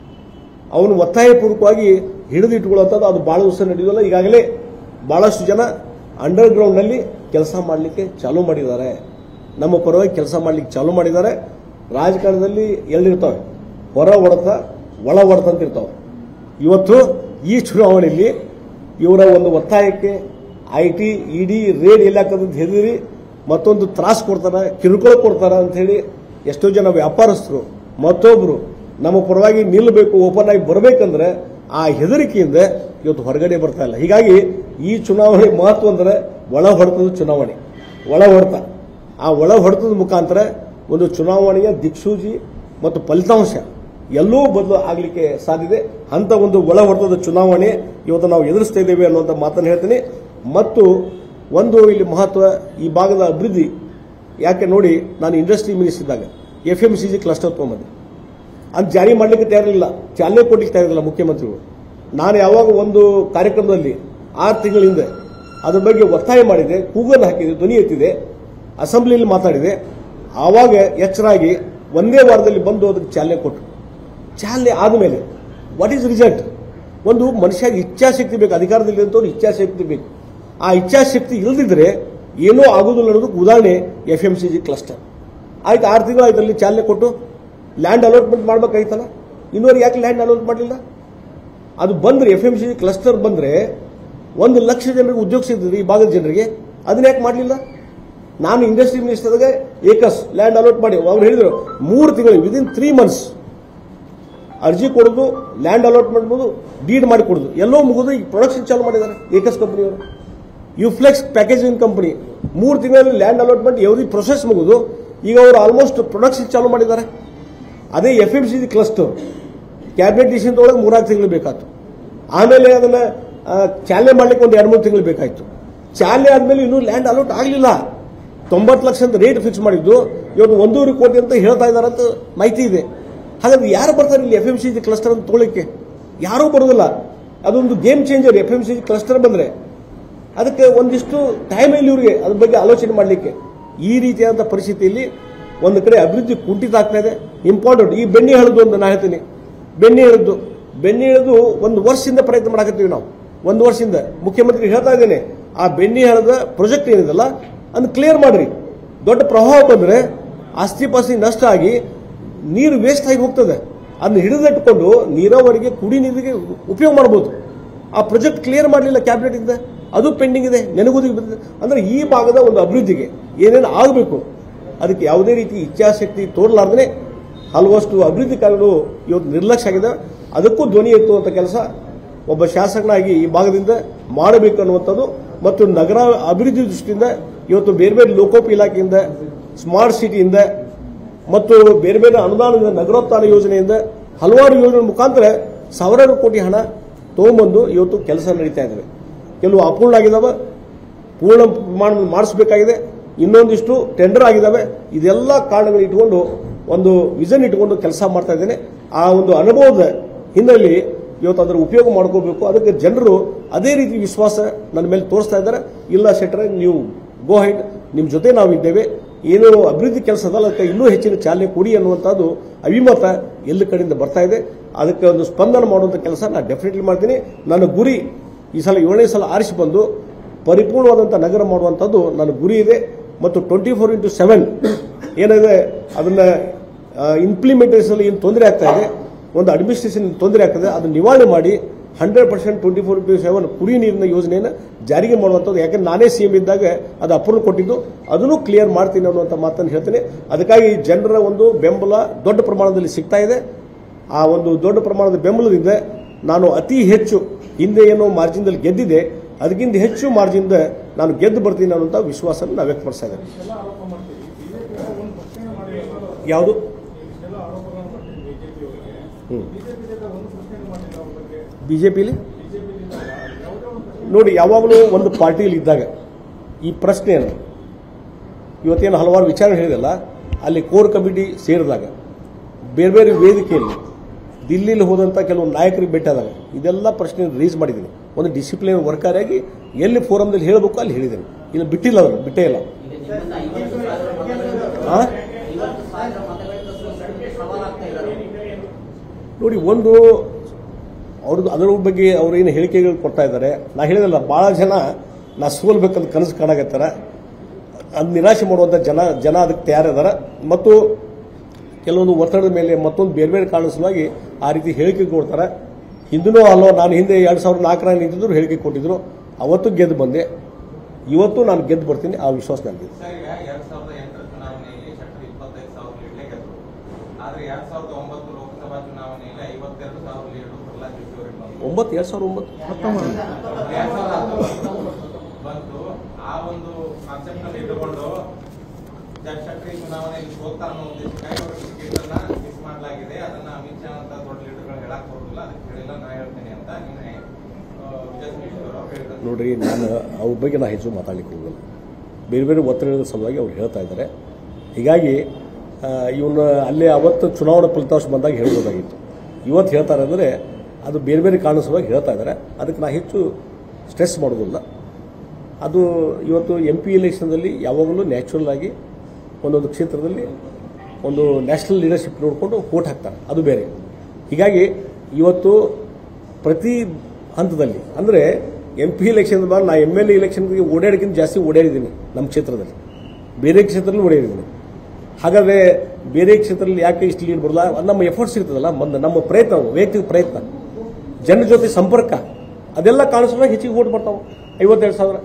ಅವನು ಒತ್ತಾಯಪೂರ್ವಕವಾಗಿ ಹಿಡಿದಿಟ್ಟುಕೊಳ್ಳುವಂಥದ್ದು ಅದು ಬಹಳ ದಿವಸ ನಡೆಯೋಲ್ಲ ಈಗಾಗಲೇ ಬಹಳಷ್ಟು ಜನ ಅಂಡರ್ ಗ್ರೌಂಡ್ನಲ್ಲಿ ಕೆಲಸ ಮಾಡಲಿಕ್ಕೆ ಚಾಲೂ ಮಾಡಿದ್ದಾರೆ ನಮ್ಮ ಪರವಾಗಿ ಕೆಲಸ ಮಾಡಲಿಕ್ಕೆ ಚಾಲೂ ಮಾಡಿದ್ದಾರೆ ರಾಜಕಾರಣದಲ್ಲಿ ಎಲ್ಲಿರ್ತಾವೆ ಹೊರ ಹೊಡೆತ ಒಳ ಹೊಡೆತ ಅಂತ ಇರ್ತಾವೆ ಇವತ್ತು ಈ ಚುನಾವಣೆಯಲ್ಲಿ ಇವರ ಒಂದು ಒತ್ತಾಯಕ್ಕೆ ಐ ಟಿ ಇಡಿ ರೇಡ್ ಎಲ್ಲಿ ಹಾಕೋದಂತ ಹೇಳಿದ್ರಿ ಮತ್ತೊಂದು ತ್ರಾಸ ಕೊಡ್ತಾರ ಕಿರುಕುಳ ಕೊಡ್ತಾರ ಅಂತ ಹೇಳಿ ಎಷ್ಟೋ ಜನ ವ್ಯಾಪಾರಸ್ಥರು ಮತ್ತೊಬ್ರು ನಮ್ಮ ಪರವಾಗಿ ನಿಲ್ಲಬೇಕು ಓಪನ್ ಆಗಿ ಬರಬೇಕಂದ್ರೆ ಆ ಹೆದರಿಕೆಯಿಂದ ಇವತ್ತು ಹೊರಗಡೆ ಬರ್ತಾ ಇಲ್ಲ ಹೀಗಾಗಿ ಈ ಚುನಾವಣೆ ಮಹತ್ವ ಅಂದ್ರೆ ಒಳ ಹೊಡೆತದ ಚುನಾವಣೆ ಒಳ ಹೊಡೆತ ಆ ಒಳ ಹೊಡೆತದ ಮುಖಾಂತರ ಒಂದು ಚುನಾವಣೆಯ ದಿಕ್ಸೂಜಿ ಮತ್ತು ಫಲಿತಾಂಶ ಎಲ್ಲೂ ಬದಲು ಆಗಲಿಕ್ಕೆ ಸಾಧ್ಯತೆ ಅಂತ ಒಂದು ಒಳ ಹೊಡೆತದ ಚುನಾವಣೆ ಇವತ್ತು ನಾವು ಎದುರಿಸ್ತಾ ಇದ್ದೇವೆ ಅನ್ನುವಂಥ ಮಾತನ್ನು ಹೇಳ್ತೀನಿ ಮತ್ತು ಒಂದು ಇಲ್ಲಿ ಮಹತ್ವ ಈ ಭಾಗದ ಅಭಿವೃದ್ಧಿ ಯಾಕೆ ನೋಡಿ ನಾನು ಇಂಡಸ್ಟ್ರಿ ಮಿನಿಸ್ಟರ್ ಇದ್ದಾಗ F M C G cluster ತೊಗೊಂಬಂದೆ ಅದು ಜಾರಿ ಮಾಡಲಿಕ್ಕೆ ತಯಾರಿಲ್ಲ ಚಾಲನೆ ಕೊಡ್ಲಿಕ್ಕೆ ತಯಾರಿಲ್ಲ ಮುಖ್ಯಮಂತ್ರಿಗಳು ನಾನು ಯಾವಾಗ ಒಂದು ಕಾರ್ಯಕ್ರಮದಲ್ಲಿ ಆರು ತಿಂಗಳ ಹಿಂದೆ ಅದ್ರ ಬಗ್ಗೆ ಒತ್ತಾಯ ಮಾಡಿದೆ ಕೂಗನ್ನು ಹಾಕಿದೆ ಧ್ವನಿ ಎತ್ತಿದೆ ಅಸೆಂಬ್ಲಿಯಲ್ಲಿ ಮಾತಾಡಿದೆ ಆವಾಗ ಎಚ್ಚರಾಗಿ ಒಂದೇ ವಾರದಲ್ಲಿ ಬಂದು ಅದಕ್ಕೆ ಚಾಲನೆ ಕೊಟ್ಟರು ಚಾಲನೆ ಆದಮೇಲೆ ವಾಟ್ ಈಸ್ ರಿಸಲ್ಟ್ ಒಂದು ಮನುಷ್ಯಗೆ ಇಚ್ಛಾಶಕ್ತಿ ಬೇಕು ಅಧಿಕಾರದಲ್ಲಿ ಇರುವಂಥವ್ರು ಇಚ್ಛಾಶಕ್ತಿ ಬೇಕು ಆ ಇಚ್ಛಾಶಕ್ತಿ ಇಲ್ಲದಿದ್ದರೆ ಏನೂ ಆಗೋದಿಲ್ಲ ಅನ್ನೋದಕ್ಕೆ ಉದಾಹರಣೆ F M C G cluster ಆಯ್ತು ಆರು ತಿಂಗಳು ಆಯ್ತು ಅಲ್ಲಿ ಚಾಲನೆ ಕೊಟ್ಟು ಲ್ಯಾಂಡ್ ಅಲಾಟ್ಮೆಂಟ್ ಮಾಡ್ಬೇಕಾಯ್ತಲ್ಲ ಇನ್ನೂರು ಯಾಕೆ ಲ್ಯಾಂಡ್ ಅಲಾಟ್ ಮಾಡಲಿಲ್ಲ ಅದು ಬಂದ್ರೆ ಎಫ್ ಎಂ ಸಿ ಕ್ಲಸ್ಟರ್ ಬಂದ್ರೆ ಒಂದು ಲಕ್ಷ ಜನರಿಗೆ ಉದ್ಯೋಗ ಸಿಗ್ತದೆ ಈ ಭಾಗದ ಜನರಿಗೆ ಅದನ್ನ ಯಾಕೆ ಮಾಡಲಿಲ್ಲ ನಾನು ಇಂಡಸ್ಟ್ರಿ ಮಿನಿಸ್ಟರ್ಗೆ ಏಕಸ್ ಲ್ಯಾಂಡ್ ಅಲಾಟ್ ಮಾಡಿ ಅವ್ರು ಹೇಳಿದ್ರು ಮೂರು ತಿಂಗಳು ವಿದಿನ್ ತ್ರೀ ಮಂತ್ಸ್ ಅರ್ಜಿ ಕೊಡೋದು ಲ್ಯಾಂಡ್ ಅಲಾಟ್ಮೆಂಟ್ ಮಾಡೋದು ಡೀಡ್ ಮಾಡಿ ಕೊಡೋದು ಎಲ್ಲೋ ಮುಗಿದು ಈಗ ಪ್ರೊಡಕ್ಷನ್ ಚಾಲು ಮಾಡಿದ್ದಾರೆ ಏಕಸ್ ಕಂಪನಿಯವರು ಯುಫ್ಲೆಕ್ಸ್ ಪ್ಯಾಕೇಜಿಂಗ್ ಕಂಪನಿ ಮೂರು ತಿಂಗಳಲ್ಲಿ ಲ್ಯಾಂಡ್ ಅಲಾಟ್ಮೆಂಟ್ ಎವ್ರಿ ಪ್ರೊಸೆಸ್ ಮುಗಿದು ಈಗ ಅವರು ಆಲ್ಮೋಸ್ಟ್ ಪ್ರೊಡಕ್ಷನ್ ಚಾಲು ಮಾಡಿದ್ದಾರೆ ಅದೇ F M C cluster cabinet decision ಒಳಗೆ ಮೂರ್ನಾಲ್ಕು ತಿಂಗಳು ಬೇಕಾಯ್ತು ಆಮೇಲೆ ಅದನ್ನ ಆ, ಚಾಲನೆ ಮಾಡ್ಲಿಕ್ಕೆ ಒಂದು ಎರಡು ಮೂರು ತಿಂಗಳು ಬೇಕಾಯ್ತು ಚಾಲನೆ ಆದ್ಮೇಲೆ ಇನ್ನೂ ಲ್ಯಾಂಡ್ ಅಲಾಟ್ ಆಗಲಿಲ್ಲ ತೊಂಬತ್ತು ಲಕ್ಷ ಅಂತ ರೇಟ್ ಫಿಕ್ಸ್ ಮಾಡಿದ್ದು ಇವತ್ತು ಒಂದೂವರೆ ಕೋಟಿ ಅಂತ ಹೇಳ್ತಾ ಇದ್ದಾರೆ ಅಂತ ಮಾಹಿತಿ ಇದೆ ಹಾಗಾದ್ರೆ ಯಾರು ಬರ್ತಾರೆ ಇಲ್ಲಿ ಎಫ್ ಎಂ ಸಿ ಕ್ಲಸ್ಟರ್ ಅಂತ ತೊಗೊಳಿಕ್ಕೆ ಯಾರೂ ಬರೋದಿಲ್ಲ ಅದೊಂದು game changer F M C cluster ಬಂದ್ರೆ ಅದಕ್ಕೆ ಒಂದಿಷ್ಟು ಟೈಮ್ ಇಲ್ಲ ಇವ್ರಿಗೆ ಅದ್ರ ಬಗ್ಗೆ ಆಲೋಚನೆ ಮಾಡಲಿಕ್ಕೆ ಈ ರೀತಿಯಾದ ಪರಿಸ್ಥಿತಿಯಲ್ಲಿ ಒಂದು ಕಡೆ ಅಭಿವೃದ್ಧಿ ಕುಂಠಿತ ಆಗ್ತಾ ಇದೆ ಇಂಪಾರ್ಟೆಂಟ್ ಈ ಬೆಣ್ಣೆ ಹಳದು ಅಂತ ನಾ ಹೇಳ್ತೀನಿ ಬೆಣ್ಣೆ ಎಳೆದು ಬೆಣ್ಣೆ ಎಳೆದು ಒಂದು ವರ್ಷದಿಂದ ಪ್ರಯತ್ನ ಮಾಡಕತ್ತೀವಿ ನಾವು ಒಂದು ವರ್ಷದಿಂದ ಮುಖ್ಯಮಂತ್ರಿ ಹೇಳ್ತಾ ಇದ್ದೇನೆ ಆ ಬೆಣ್ಣೆ ಹಳದ ಪ್ರಾಜೆಕ್ಟ್ ಏನಿದೆಲ್ಲ ಅದನ್ನ ಕ್ಲಿಯರ್ ಮಾಡ್ರಿ ದೊಡ್ಡ ಪ್ರವಾಹ ಬಂದ್ರೆ ಆಸ್ತಿ ಪಾಸ್ತಿ ನಷ್ಟ ಆಗಿ ನೀರು ವೇಸ್ಟ್ ಆಗಿ ಹೋಗ್ತದೆ ಅದನ್ನ ಹಿಡಿದಿಟ್ಟುಕೊಂಡು ನೀರಾವರಿಗೆ ಕುಡಿ ನೀರಿಗೆ ಉಪಯೋಗ ಮಾಡಬಹುದು ಆ ಪ್ರಾಜೆಕ್ಟ್ ಕ್ಲಿಯರ್ ಮಾಡಲಿಲ್ಲ ಕ್ಯಾಬಿನೆಟ್ ಇಂದ ಅದು ಪೆಂಡಿಂಗ್ ಇದೆ ನೆನಗುದಿಗೆ ಬಂದಿದೆ ಅಂದ್ರೆ ಈ ಭಾಗದ ಒಂದು ಅಭಿವೃದ್ಧಿಗೆ ಏನೇನು ಆಗಬೇಕು ಅದಕ್ಕೆ ಯಾವುದೇ ರೀತಿ ಇಚ್ಛಾಶಕ್ತಿ ತೋರಲಾರ್ದೇ ಹಲವಷ್ಟು ಅಭಿವೃದ್ಧಿ ಕಾರ್ಯಗಳು ಇವತ್ತು ನಿರ್ಲಕ್ಷ್ಯ ಆಗಿದೆ ಅದಕ್ಕೂ ಧ್ವನಿ ಎತ್ತುವಂಥ ಕೆಲಸ ಒಬ್ಬ ಶಾಸಕನಾಗಿ ಈ ಭಾಗದಿಂದ ಮಾಡಬೇಕು ಅನ್ನುವಂಥದ್ದು ಮತ್ತು ನಗರ ಅಭಿವೃದ್ಧಿ ದೃಷ್ಟಿಯಿಂದ ಇವತ್ತು ಬೇರೆ ಬೇರೆ ಲೋಕೋಪ ಇಲಾಖೆಯಿಂದ ಸ್ಮಾರ್ಟ್ ಸಿಟಿಯಿಂದ ಮತ್ತು ಬೇರೆ ಬೇರೆ ಅನುದಾನದಿಂದ ನಗರೋತ್ಥಾನ ಯೋಜನೆಯಿಂದ ಹಲವಾರು ಯೋಜನೆ ಮುಖಾಂತರ ಸಾವಿರಾರು ಕೋಟಿ ಹಣ ತಗೊಂಬಂದು ಇವತ್ತು ಕೆಲಸ ನಡೀತಾ ಇದ್ದಾವೆ ಕೆಲವು ಅಪೂರ್ಣ ಆಗಿದಾವೆ ಪೂರ್ಣ ಪ್ರಮಾಣದಲ್ಲಿ ಮಾಡಿಸಬೇಕಾಗಿದೆ ಇನ್ನೊಂದಿಷ್ಟು ಟೆಂಡರ್ ಆಗಿದ್ದಾವೆ ಇದೆಲ್ಲ ಕಾರಣಗಳು ಇಟ್ಕೊಂಡು ಒಂದು ವಿಷನ್ ಇಟ್ಕೊಂಡು ಕೆಲಸ ಮಾಡ್ತಾ ಇದ್ದೇನೆ ಆ ಒಂದು ಅನುಭವದ ಹಿನ್ನೆಲೆ ಇವತ್ತು ಅದರ ಉಪಯೋಗ ಮಾಡ್ಕೋಬೇಕು ಅದಕ್ಕೆ ಜನರು ಅದೇ ರೀತಿ ವಿಶ್ವಾಸ ನನ್ನ ಮೇಲೆ ತೋರಿಸ್ತಾ ಇದ್ದಾರೆ ಇಲ್ಲ ಶೆಟ್ರೆ ನೀವು ಗೋ ಹೈಡ್ ನಿಮ್ಮ ಜೊತೆ ನಾವು ಇದ್ದೇವೆ ಏನು ಅಭಿವೃದ್ಧಿ ಕೆಲಸ ಅದಲ್ಲ ಅದಕ್ಕೆ ಇನ್ನೂ ಹೆಚ್ಚಿನ ಚಾಲನೆ ಕೊಡಿ ಅನ್ನುವಂಥದ್ದು ಅಭಿಮತ ಎಲ್ಲ ಕಡೆಯಿಂದ ಬರ್ತಾ ಇದೆ ಅದಕ್ಕೆ ಒಂದು ಸ್ಪಂದನ ಮಾಡುವಂಥ ಕೆಲಸ ನಾನು ಡೆಫಿನೆಟ್ಲಿ ಮಾಡ್ತೀನಿ ನನ್ನ ಗುರಿ ಈ ಸಲ ಏಳನೇ ಸಲ ಆರಿಸಿ ಬಂದು ಪರಿಪೂರ್ಣವಾದಂಥ ನಗರ ಮಾಡುವಂಥದ್ದು ನನ್ನ ಗುರಿ ಇದೆ ಮತ್ತು ಟ್ವೆಂಟಿ ಫೋರ್ ಇಂಟು ಸೆವೆನ್ ಏನಿದೆ ಅದನ್ನ ಇಂಪ್ಲಿಮೆಂಟೇಷನ್ ಏನು ತೊಂದರೆ ಆಗ್ತಾ ಇದೆ ಒಂದು ಅಡ್ಮಿನಿಸ್ಟ್ರೇಷನ್ ತೊಂದರೆ ಆಗ್ತದೆ ಅದನ್ನು ನಿವಾರಣೆ ಮಾಡಿ hundred percent twenty four into seven ಕುಡಿ ನೀರಿನ ಯೋಜನೆಯನ್ನು ಜಾರಿಗೆ ಮಾಡುವಂಥದ್ದು ಯಾಕಂದ್ರೆ ನಾನೇ ಸಿ ಎಂ ಇದ್ದಾಗ ಅದು ಅಪ್ರೂವ್ ಕೊಟ್ಟಿದ್ದು ಅದನ್ನು ಕ್ಲಿಯರ್ ಮಾಡ್ತೀನಿ ಅನ್ನುವಂಥ ಮಾತನ್ನು ಹೇಳ್ತೇನೆ ಅದಕ್ಕಾಗಿ ಜನರ ಒಂದು ಬೆಂಬಲ ದೊಡ್ಡ ಪ್ರಮಾಣದಲ್ಲಿ ಸಿಗ್ತಾ ಇದೆ ಆ ಒಂದು ದೊಡ್ಡ ಪ್ರಮಾಣದ ಬೆಂಬಲದಿಂದ ನಾನು ಅತಿ ಹೆಚ್ಚು ಹಿಂದೆ ಏನೋ ಮಾರ್ಜಿನ್ದಲ್ಲಿ ಗೆದ್ದಿದೆ ಅದಕ್ಕಿಂತ ಹೆಚ್ಚು ಮಾರ್ಜಿನ್ದ ನಾನು ಗೆದ್ದು ಬರ್ತೀನಿ ಅನ್ನುವಂಥ ವಿಶ್ವಾಸ ನಾವು ವ್ಯಕ್ತಪಡಿಸ್ತಾ ಇದ್ದೇನೆ ಇಷ್ಟೆಲ್ಲ ಆರೋಪ ಮಾಡ್ತೀವಿ ಬಿಜೆಪಿ ಒಂದು ಪ್ರಶ್ನೆ ಮಾಡಿಲ್ಲ ಯಾವುದು ಇಷ್ಟೆಲ್ಲ ಆರೋಪಗಳನ್ನು ಮಾಡ್ತೀವಿ ಬಿಜೆಪಿ ಅವರಿಗೆ ಹ್ಮ್. ಬಿಜೆಪಿ ಒಂದು ಪ್ರಶ್ನೆ ಮಾಡಿಲ್ಲ ಅವ್ರ ಬಗ್ಗೆ ಬಿಜೆಪಿಲಿ ಬಿಜೆಪಿ ಯಾವುದೇ ಒಂದು ಪ್ರಶ್ನೆ ನೋಡಿ ಯಾವಾಗಲೂ ಒಂದು ಪಾರ್ಟಿಯಲ್ಲಿ ಇದ್ದಾಗ ಈ ಪ್ರಶ್ನೆಯನ್ನು ಇವತ್ತೇನು ಹಲವಾರು ವಿಚಾರ ಹೇಳಿದಲ್ಲ ಅಲ್ಲಿ ಕೋರ್ ಕಮಿಟಿ ಸೇರಿದಾಗ ಬೇರೆ ಬೇರೆ ವೇದಿಕೆಯಲ್ಲಿ ದಿಲ್ಲಿಲಿ ಹೋದಂಥ ಕೆಲವು ನಾಯಕರಿಗೆ ಭೇಟಿಯಾದಾಗ ಇದೆಲ್ಲ ಪ್ರಶ್ನೆ ರೇಸ್ ಮಾಡಿದ್ದೀನಿ ಒಂದು ಡಿಸಿಪ್ಲಿನ್ ವರ್ಕರ್ ಆಗಿ ಎಲ್ಲಿ ಫೋರಮ್ದಲ್ಲಿ ಹೇಳಬೇಕು ಅಲ್ಲಿ ಹೇಳಿದ್ದೀನಿ ಇಲ್ಲಿ ಬಿಟ್ಟಿಲ್ಲ ಅದನ್ನು ಬಿಟ್ಟೇ ಇಲ್ಲ ಈಗ ನಿಮ್ಮನ್ನ ಐವತ್ತು ಸಾವಿರ ಮತಗಳಿಂದ ಆ? ಐವತ್ತು ಸಾವಿರ ಮತಗಳಿಂದ ಸೋಲಿಸಲಿಕ್ಕೆ ಸವಾಲಾಗ್ತಾ ಇದ್ದಾರೆ ನೋಡಿ ಒಂದು ಅವ್ರದ್ದು ಅದರ ಬಗ್ಗೆ ಅವ್ರು ಏನು ಹೇಳಿಕೆಗಳು ಕೊಡ್ತಾ ಇದ್ದಾರೆ ನಾ ಹೇಳಿದಲ್ಲ ಭಾಳ ಜನ ನಾ ಸೋಲ್ಬೇಕಂತ ಕನಸು ಕಾಣಕತ್ತಾರ ಅದು ನಿರಾಶೆ ಮಾಡುವಂಥ ಜನ ಜನ ಅದಕ್ಕೆ ತಯಾರಿದಾರ ಮತ್ತು ಕೆಲವೊಂದು ಒತ್ತಡದ ಮೇಲೆ ಮತ್ತೊಂದು ಬೇರೆ ಬೇರೆ ಕಾರಣ ಸಲುವಾಗಿ ಆ ರೀತಿ ಹೇಳಿಕೆ ಕೊಡ್ತಾರೆ ಹಿಂದೂ ಅಲ್ಲೋ ನಾನು ಹಿಂದೆ ಎರಡು ಸಾವಿರದ ನಾಲ್ಕರಾಗ ನಿಂತಿದ್ರು ಹೇಳಿಕೆ ಕೊಟ್ಟಿದ್ರು ಅವತ್ತು ಗೆದ್ದು ಬಂದೆ ಇವತ್ತು ನಾನು ಗೆದ್ದು ಬರ್ತೀನಿ ಆ ವಿಶ್ವಾಸ ನನಗಿದೆ ಸರ್ ಈಗ ಎರಡ್ ಸಾವಿರದ ಎಂಟರ ಚುನಾವಣೆಯಲ್ಲಿ ಶೆಟ್ಟರ್ ಇಪ್ಪತ್ತೈದು ಸಾವಿರ ಲೀಡ್ಲೆ ಗೆದ್ರು ಆದ್ರೆ ಎರಡ್ ಸಾವಿರದ ಒಂಬತ್ತು ಲೋಕಸಭಾ ಚುನಾವಣೆಯಲ್ಲಿ ಐವತ್ತೆರಡು ಸಾವಿರ ಲೀಡು ಪ್ರಹ್ಲಾದ್ ಜೋಶಿ ಅವರಿಗೆ ಬಂತು ಒಂಬತ್ತು ಎರಡು ಸಾವಿರದ ಒಂಬತ್ತು ಎರಡ್ ಸಾವಿರದ ಹತ್ತೊಂಬತ್ತು ಬಂತು ಆ ಒಂದು ಕಾನ್ಸೆಪ್ಟ್ ನಲ್ಲಿ ಇಟ್ಟುಕೊಂಡು ಜಗ್ ಶೆಟ್ಟರ್ ಈ ಚುನಾವಣೆಯಲ್ಲಿ ಸೋಲ್ತಾ ಅನ್ನೋ ಉದ್ದೇಶಕ್ಕಾಗಿ ಅವರ ಟಿಕೆಟ್ ಅನ್ನ ಮಿಸ್ ಮಾಡಲಾಗಿದೆ ಅದನ್ನ ಅಮಿತ್ ಶಾ ಅಂತ ದೊಡ್ಡ ಲೀಡರ್ಗಳು ಹೇಳಕ್ ಬರೋದಿಲ್ಲ ಅದಕ್ಕೆ ಹೇಳಿಲ್ಲ ನಾ ಹೇಳ್ತೇನೆ ಅಂತ ನಿನ್ನೆ ಆ, ವಿಜಯ್ ಸುರೇಶ್ವರ್ ಅವರು ಹೇಳಿದ್ರು ನೋಡ್ರಿ ನಾನು ಅವ್ರ ಬಗ್ಗೆ ನಾನು ಹೆಚ್ಚು ಮಾತಾಡ್ಲಿಕ್ಕೆ ಹೋಗಲ್ಲ ಬೇರೆ ಬೇರೆ ಒತ್ತಡದ ಸಲುವಾಗಿ ಅವ್ರು ಹೇಳ್ತಾ ಇದ್ದಾರೆ ಹೀಗಾಗಿ ಇವನು ಅಲ್ಲೇ ಅವತ್ತು ಚುನಾವಣಾ ಫಲಿತಾಂಶ ಬಂದಾಗ ಹೇಳ್ಬೋದಾಗಿತ್ತು ಇವತ್ತು ಹೇಳ್ತಾರೆ ಅಂದರೆ ಅದು ಬೇರೆ ಬೇರೆ ಕಾರಣ ಸಲುವಾಗಿ ಹೇಳ್ತಾ ಇದ್ದಾರೆ ಅದಕ್ಕೆ ನಾ ಹೆಚ್ಚು ಸ್ಟ್ರೆಸ್ ಮಾಡೋದಿಲ್ಲ ಅದು ಇವತ್ತು ಎಂ ಪಿ ಎಲೆಕ್ಷನ್ದಲ್ಲಿ ಯಾವಾಗಲೂ ನ್ಯಾಚುರಲ್ ಆಗಿ ಒಂದೊಂದು ಕ್ಷೇತ್ರದಲ್ಲಿ ಒಂದು ನ್ಯಾಷನಲ್ ಲೀಡರ್ಶಿಪ್ ನೋಡಿಕೊಂಡು ವೋಟ್ ಹಾಕ್ತಾರೆ ಅದು ಬೇರೆ ಹೀಗಾಗಿ ಇವತ್ತು ಪ್ರತಿ ಹಂತದಲ್ಲಿ ಅಂದರೆ ಎಂ ಪಿ ಎಲೆಕ್ಷನ್ ಬಂದು ನಾ ಎಮ್ ಎಲ್ ಎ ಎಲೆಕ್ಷನ್ಗೆ ಓಡಾಡೋಕ್ಕಿಂತ ಜಾಸ್ತಿ ಓಡಾಡಿದ್ದೀನಿ ನಮ್ಮ ಕ್ಷೇತ್ರದಲ್ಲಿ ಬೇರೆ ಕ್ಷೇತ್ರದಲ್ಲಿ ಓಡಾಡಿದ್ದೀನಿ ಹಾಗಾದರೆ ಬೇರೆ ಕ್ಷೇತ್ರದಲ್ಲಿ ಯಾಕೆ ಇಷ್ಟು ಲೀಡ್ ಬರಲ್ಲ ಅದು ನಮ್ಮ ಎಫರ್ಟ್ಸ್ ಇರ್ತದಲ್ಲ ಮಂದ ನಮ್ಮ ಪ್ರಯತ್ನ ವೈಯಕ್ತಿಕ ಪ್ರಯತ್ನ ಜನರ ಜೊತೆ ಸಂಪರ್ಕ ಅದೆಲ್ಲ ಕಾಣಿಸೋದಾಗ ಹೆಚ್ಚಿಗೆ ಓಟ್ ಬರ್ತಾವೆ ಐವತ್ತೆರಡು ಸಾವಿರ